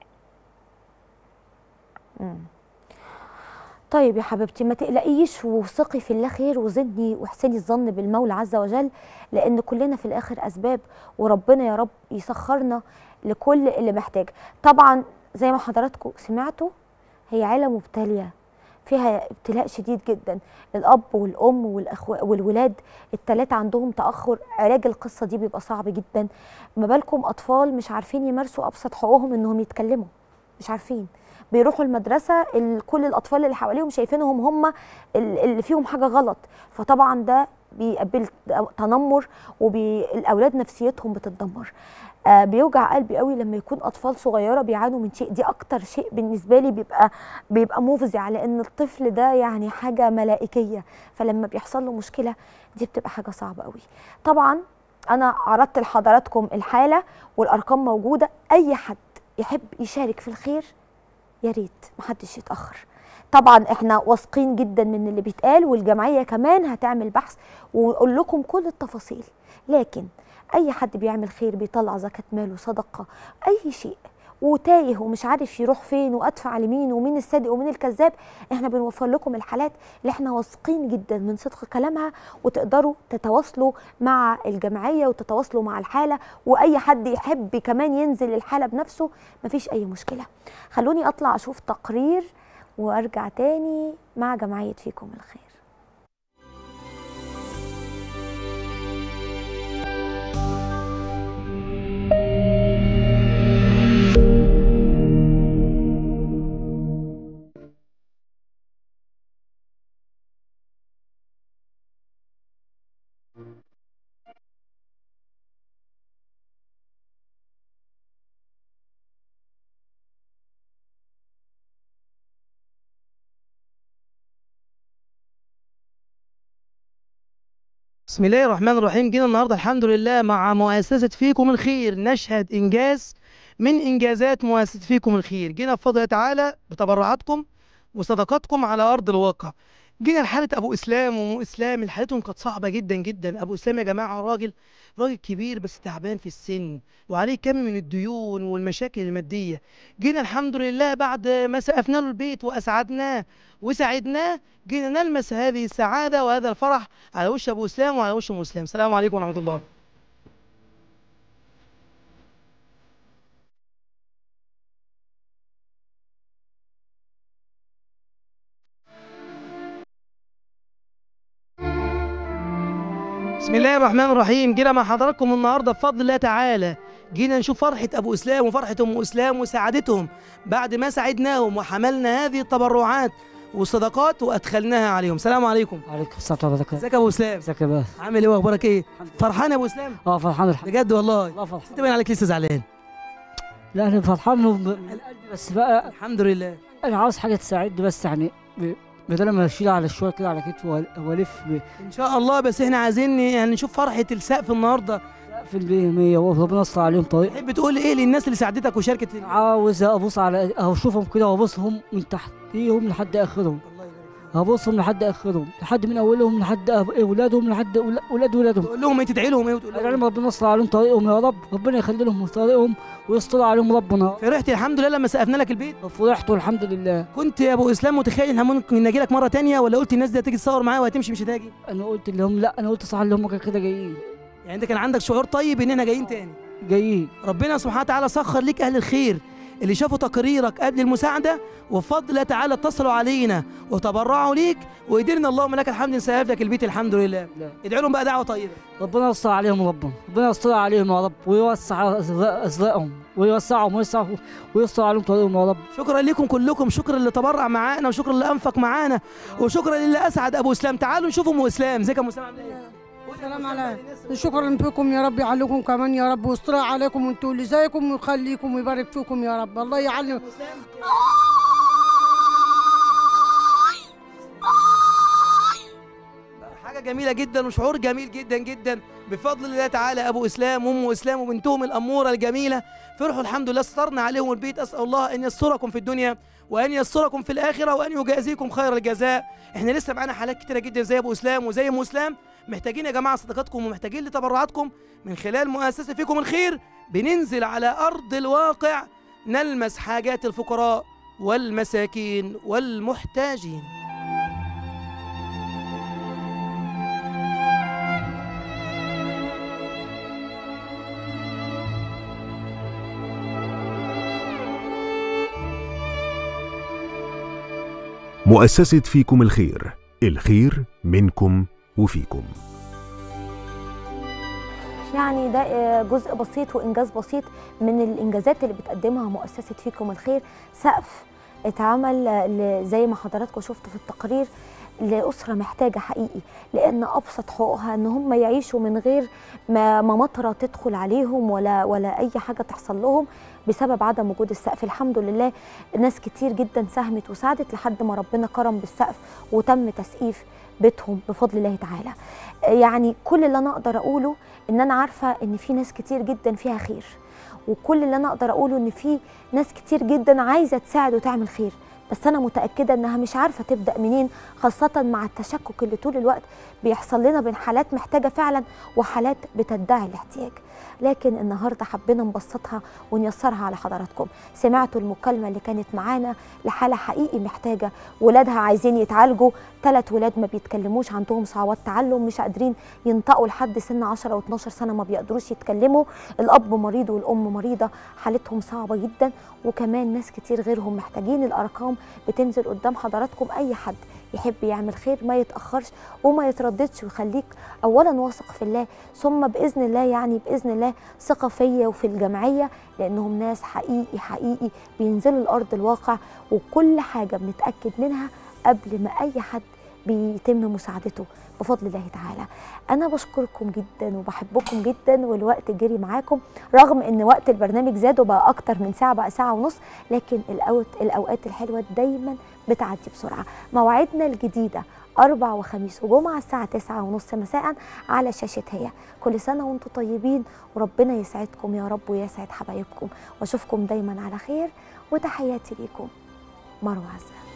مم. طيب يا حبيبتي ما تقلقيش وثقي في الله خير وزدني واحسني الظن بالمولى عز وجل لان كلنا في الاخر اسباب وربنا يا رب يسخرنا لكل اللي محتاج طبعا زي ما حضراتكم سمعتوا هي عيله مبتليه فيها ابتلاء شديد جدا الاب والام والاخوه والولاد الثلاثه عندهم تاخر علاج القصه دي بيبقى صعب جدا ما بالكم اطفال مش عارفين يمارسوا ابسط حقوقهم انهم يتكلموا مش عارفين بيروحوا المدرسه ال- كل الاطفال اللي حواليهم شايفينهم هم ال- اللي فيهم حاجه غلط فطبعا ده بيقابل تنمر والاولاد نفسيتهم بتتدمر آه بيوجع قلبي قوي لما يكون اطفال صغيره بيعانوا من شيء دي اكتر شيء بالنسبه لي بيبقى بيبقى مفزع لان الطفل ده يعني حاجه ملائكيه فلما بيحصل له مشكله دي بتبقى حاجه صعبه قوي طبعا انا عرضت لحضراتكم الحاله والارقام موجوده اي حد يحب يشارك في الخير يا ريت محدش يتاخر طبعا احنا واثقين جدا من اللي بيتقال والجمعيه كمان هتعمل بحث ونقول لكم كل التفاصيل لكن اي حد بيعمل خير بيطلع زكاه ماله صدقه اي شيء وتايه ومش عارف يروح فين وادفع لمين ومين الصادق ومين الكذاب احنا بنوفر لكم الحالات اللي احنا واثقين جدا من صدق كلامها وتقدروا تتواصلوا مع الجمعيه وتتواصلوا مع الحاله واي حد يحب كمان ينزل الحاله بنفسه مفيش اي مشكله خلوني اطلع اشوف تقرير وارجع تاني مع جمعيه فيكم الخير بسم الله الرحمن الرحيم جينا النهارده الحمد لله مع مؤسسة فيكم الخير نشهد إنجاز من إنجازات مؤسسة فيكم الخير جينا بفضل الله تعالى بتبرعاتكم وصدقاتكم على أرض الواقع جينا لحالة أبو إسلام وأم إسلام حالتهم كانت صعبة جدا جدا أبو إسلام يا جماعة راجل راجل كبير بس تعبان في السن وعليه كم من الديون والمشاكل المادية جينا الحمد لله بعد ما سقفنا له البيت وأسعدناه وساعدناه جينا نلمس هذه السعادة وهذا الفرح على وش أبو إسلام وعلى وش أم إسلام السلام عليكم ورحمة الله بسم الله الرحمن الرحيم جينا مع حضراتكم النهارده بفضل الله تعالى جينا نشوف فرحة أبو إسلام وفرحة أم إسلام وسعادتهم بعد ما ساعدناهم وحملنا هذه التبرعات والصدقات وأدخلناها عليهم السلام عليكم عليكم السلام ورحمة الله ازيك يا أبو إسلام ازيك يا باشا عامل إيه وأخبارك إيه فرحان يا أبو إسلام اه فرحان الحمد بجد والله لله فرحان أنت باين عليك لسه زعلان لا انا فرحان وب- من قلبي بس بقى الحمد لله انا عاوز حاجه تساعدني بس يعني ب- بدل ما اشيل على شويه كده على كتفي وال- والف ب- إن شاء الله بس إحنا عايزين يعني نشوف فرحة السقف النهارده في البيمية وربنا يستر عليهم طريق تحب تقول إيه للناس اللي ساعدتك وشاركت عاوز ابص على اشوفهم كده وابصهم من تحتيهم لحد اخرهم الله يبارك فيك هبصهم لحد اخرهم لحد من اولهم لحد أب- اولادهم لحد أول- اولاد ولادهم تقول لهم إيه تدعي لهم إيه وتقول انا لهم ربنا يستر عليهم طريقهم يا رب ربنا يخلي لهم طريقهم ويستر عليهم ربنا فرحت الحمد لله لما سقفنا لك البيت فرحت والحمد لله كنت يا ابو اسلام متخيل ان ممكن نجي لك مره تانية ولا قلت الناس دي هتيجي تصور معايا وهتمشي مش هتاجي انا قلت لهم لا انا قلت صح اللي هم كده جايين يعني انت كان عندك شعور طيب ان احنا جايين تاني جايين ربنا سبحانه وتعالى سخر ليك اهل الخير اللي شافوا تقريرك قبل المساعده وبفضل الله تعالى اتصلوا علينا وتبرعوا ليك وقدرنا اللهم لك الحمد نسقف لك البيت الحمد لله لا ادعي لهم بقى دعوه طيبه ربنا يستر عليهم ربنا ربنا يستر عليهم يا رب ويوسع أزرق- ازرقهم ويوسعهم ويوسع ويستر عليهم طريقهم يا رب شكرا لكم كلكم شكرا اللي تبرع معانا وشكرا اللي انفق معانا وشكرا للي اسعد ابو اسلام تعالوا نشوف ام اسلام ازيك يا ام اسلام عامله ايه السلام عليكم شكرا فيكم يا رب يعليكم كمان يا رب ويستر عليكم وانتوا اللي زيكم ويخليكم ويبارك فيكم يا رب الله يعلم حاجة جميلة جدا وشعور جميل جدا جدا بفضل الله تعالى أبو إسلام وأم إسلام وبنتهم الأمورة الجميلة فرحوا الحمد لله استرنا عليهم البيت أسأل الله أن يستركم في الدنيا وأن يستركم في الآخرة وأن يجازيكم خير الجزاء إحنا لسه معانا حالات كتيرة جدا زي أبو إسلام وزي أم إسلام محتاجين يا جماعة صدقاتكم ومحتاجين لتبرعاتكم من خلال مؤسسة فيكم الخير بننزل على أرض الواقع نلمس حاجات الفقراء والمساكين والمحتاجين مؤسسة فيكم الخير الخير منكم وفيكم يعني ده آه، جزء بسيط وانجاز بسيط من الانجازات اللي بتقدمها مؤسسه فيكم الخير سقف اتعمل آه، ل- زي ما حضراتكم شفتوا في التقرير لاسره محتاجه حقيقي لان ابسط حقوقها ان هم يعيشوا من غير ما ما مطره تدخل عليهم ولا ولا اي حاجه تحصل لهم بسبب عدم وجود السقف الحمد لله ناس كتير جدا ساهمت وساعدت لحد ما ربنا كرم بالسقف وتم تسقيف بيتهم بفضل الله تعالى يعني كل اللي انا اقدر اقوله ان انا عارفه ان في ناس كتير جدا فيها خير وكل اللي انا اقدر اقوله ان في ناس كتير جدا عايزه تساعد وتعمل خير بس انا متاكده انها مش عارفه تبدا منين خاصه مع التشكك اللي طول الوقت بيحصل لنا بين حالات محتاجه فعلا وحالات بتدعي الاحتياج لكن النهارده حبينا نبسطها ونيسرها على حضراتكم سمعتوا المكالمه اللي كانت معانا لحاله حقيقي محتاجه ولادها عايزين يتعالجوا ثلاث ولاد ما بيتكلموش عندهم صعوبات تعلم مش قادرين ينطقوا لحد سن 10 و12 سنه ما بيقدروش يتكلموا الاب مريض والام مريضه حالتهم صعبه جدا وكمان ناس كتير غيرهم محتاجين الارقام بتنزل قدام حضراتكم اي حد يحب يعمل خير ما يتاخرش وما يترددش ويخليك اولا واثق في الله ثم باذن الله يعني باذن الله ثقه فيا وفي الجمعيه لانهم ناس حقيقي حقيقي بينزلوا الارض الواقع وكل حاجه بنتاكد منها قبل ما اي حد بيتم مساعدته بفضل الله تعالى انا بشكركم جدا وبحبكم جدا والوقت جري معاكم رغم ان وقت البرنامج زاد وبقى اكتر من ساعه بقى ساعه ونص لكن الأوقات, الاوقات الحلوه دايما بتعدي بسرعه مواعيدنا الجديده أربع وخميس وجمعة الساعة تسعة ونص مساء على شاشة هي كل سنة وانتم طيبين وربنا يسعدكم يا رب ويسعد حبايبكم واشوفكم دايما على خير وتحياتي ليكم مروة عزة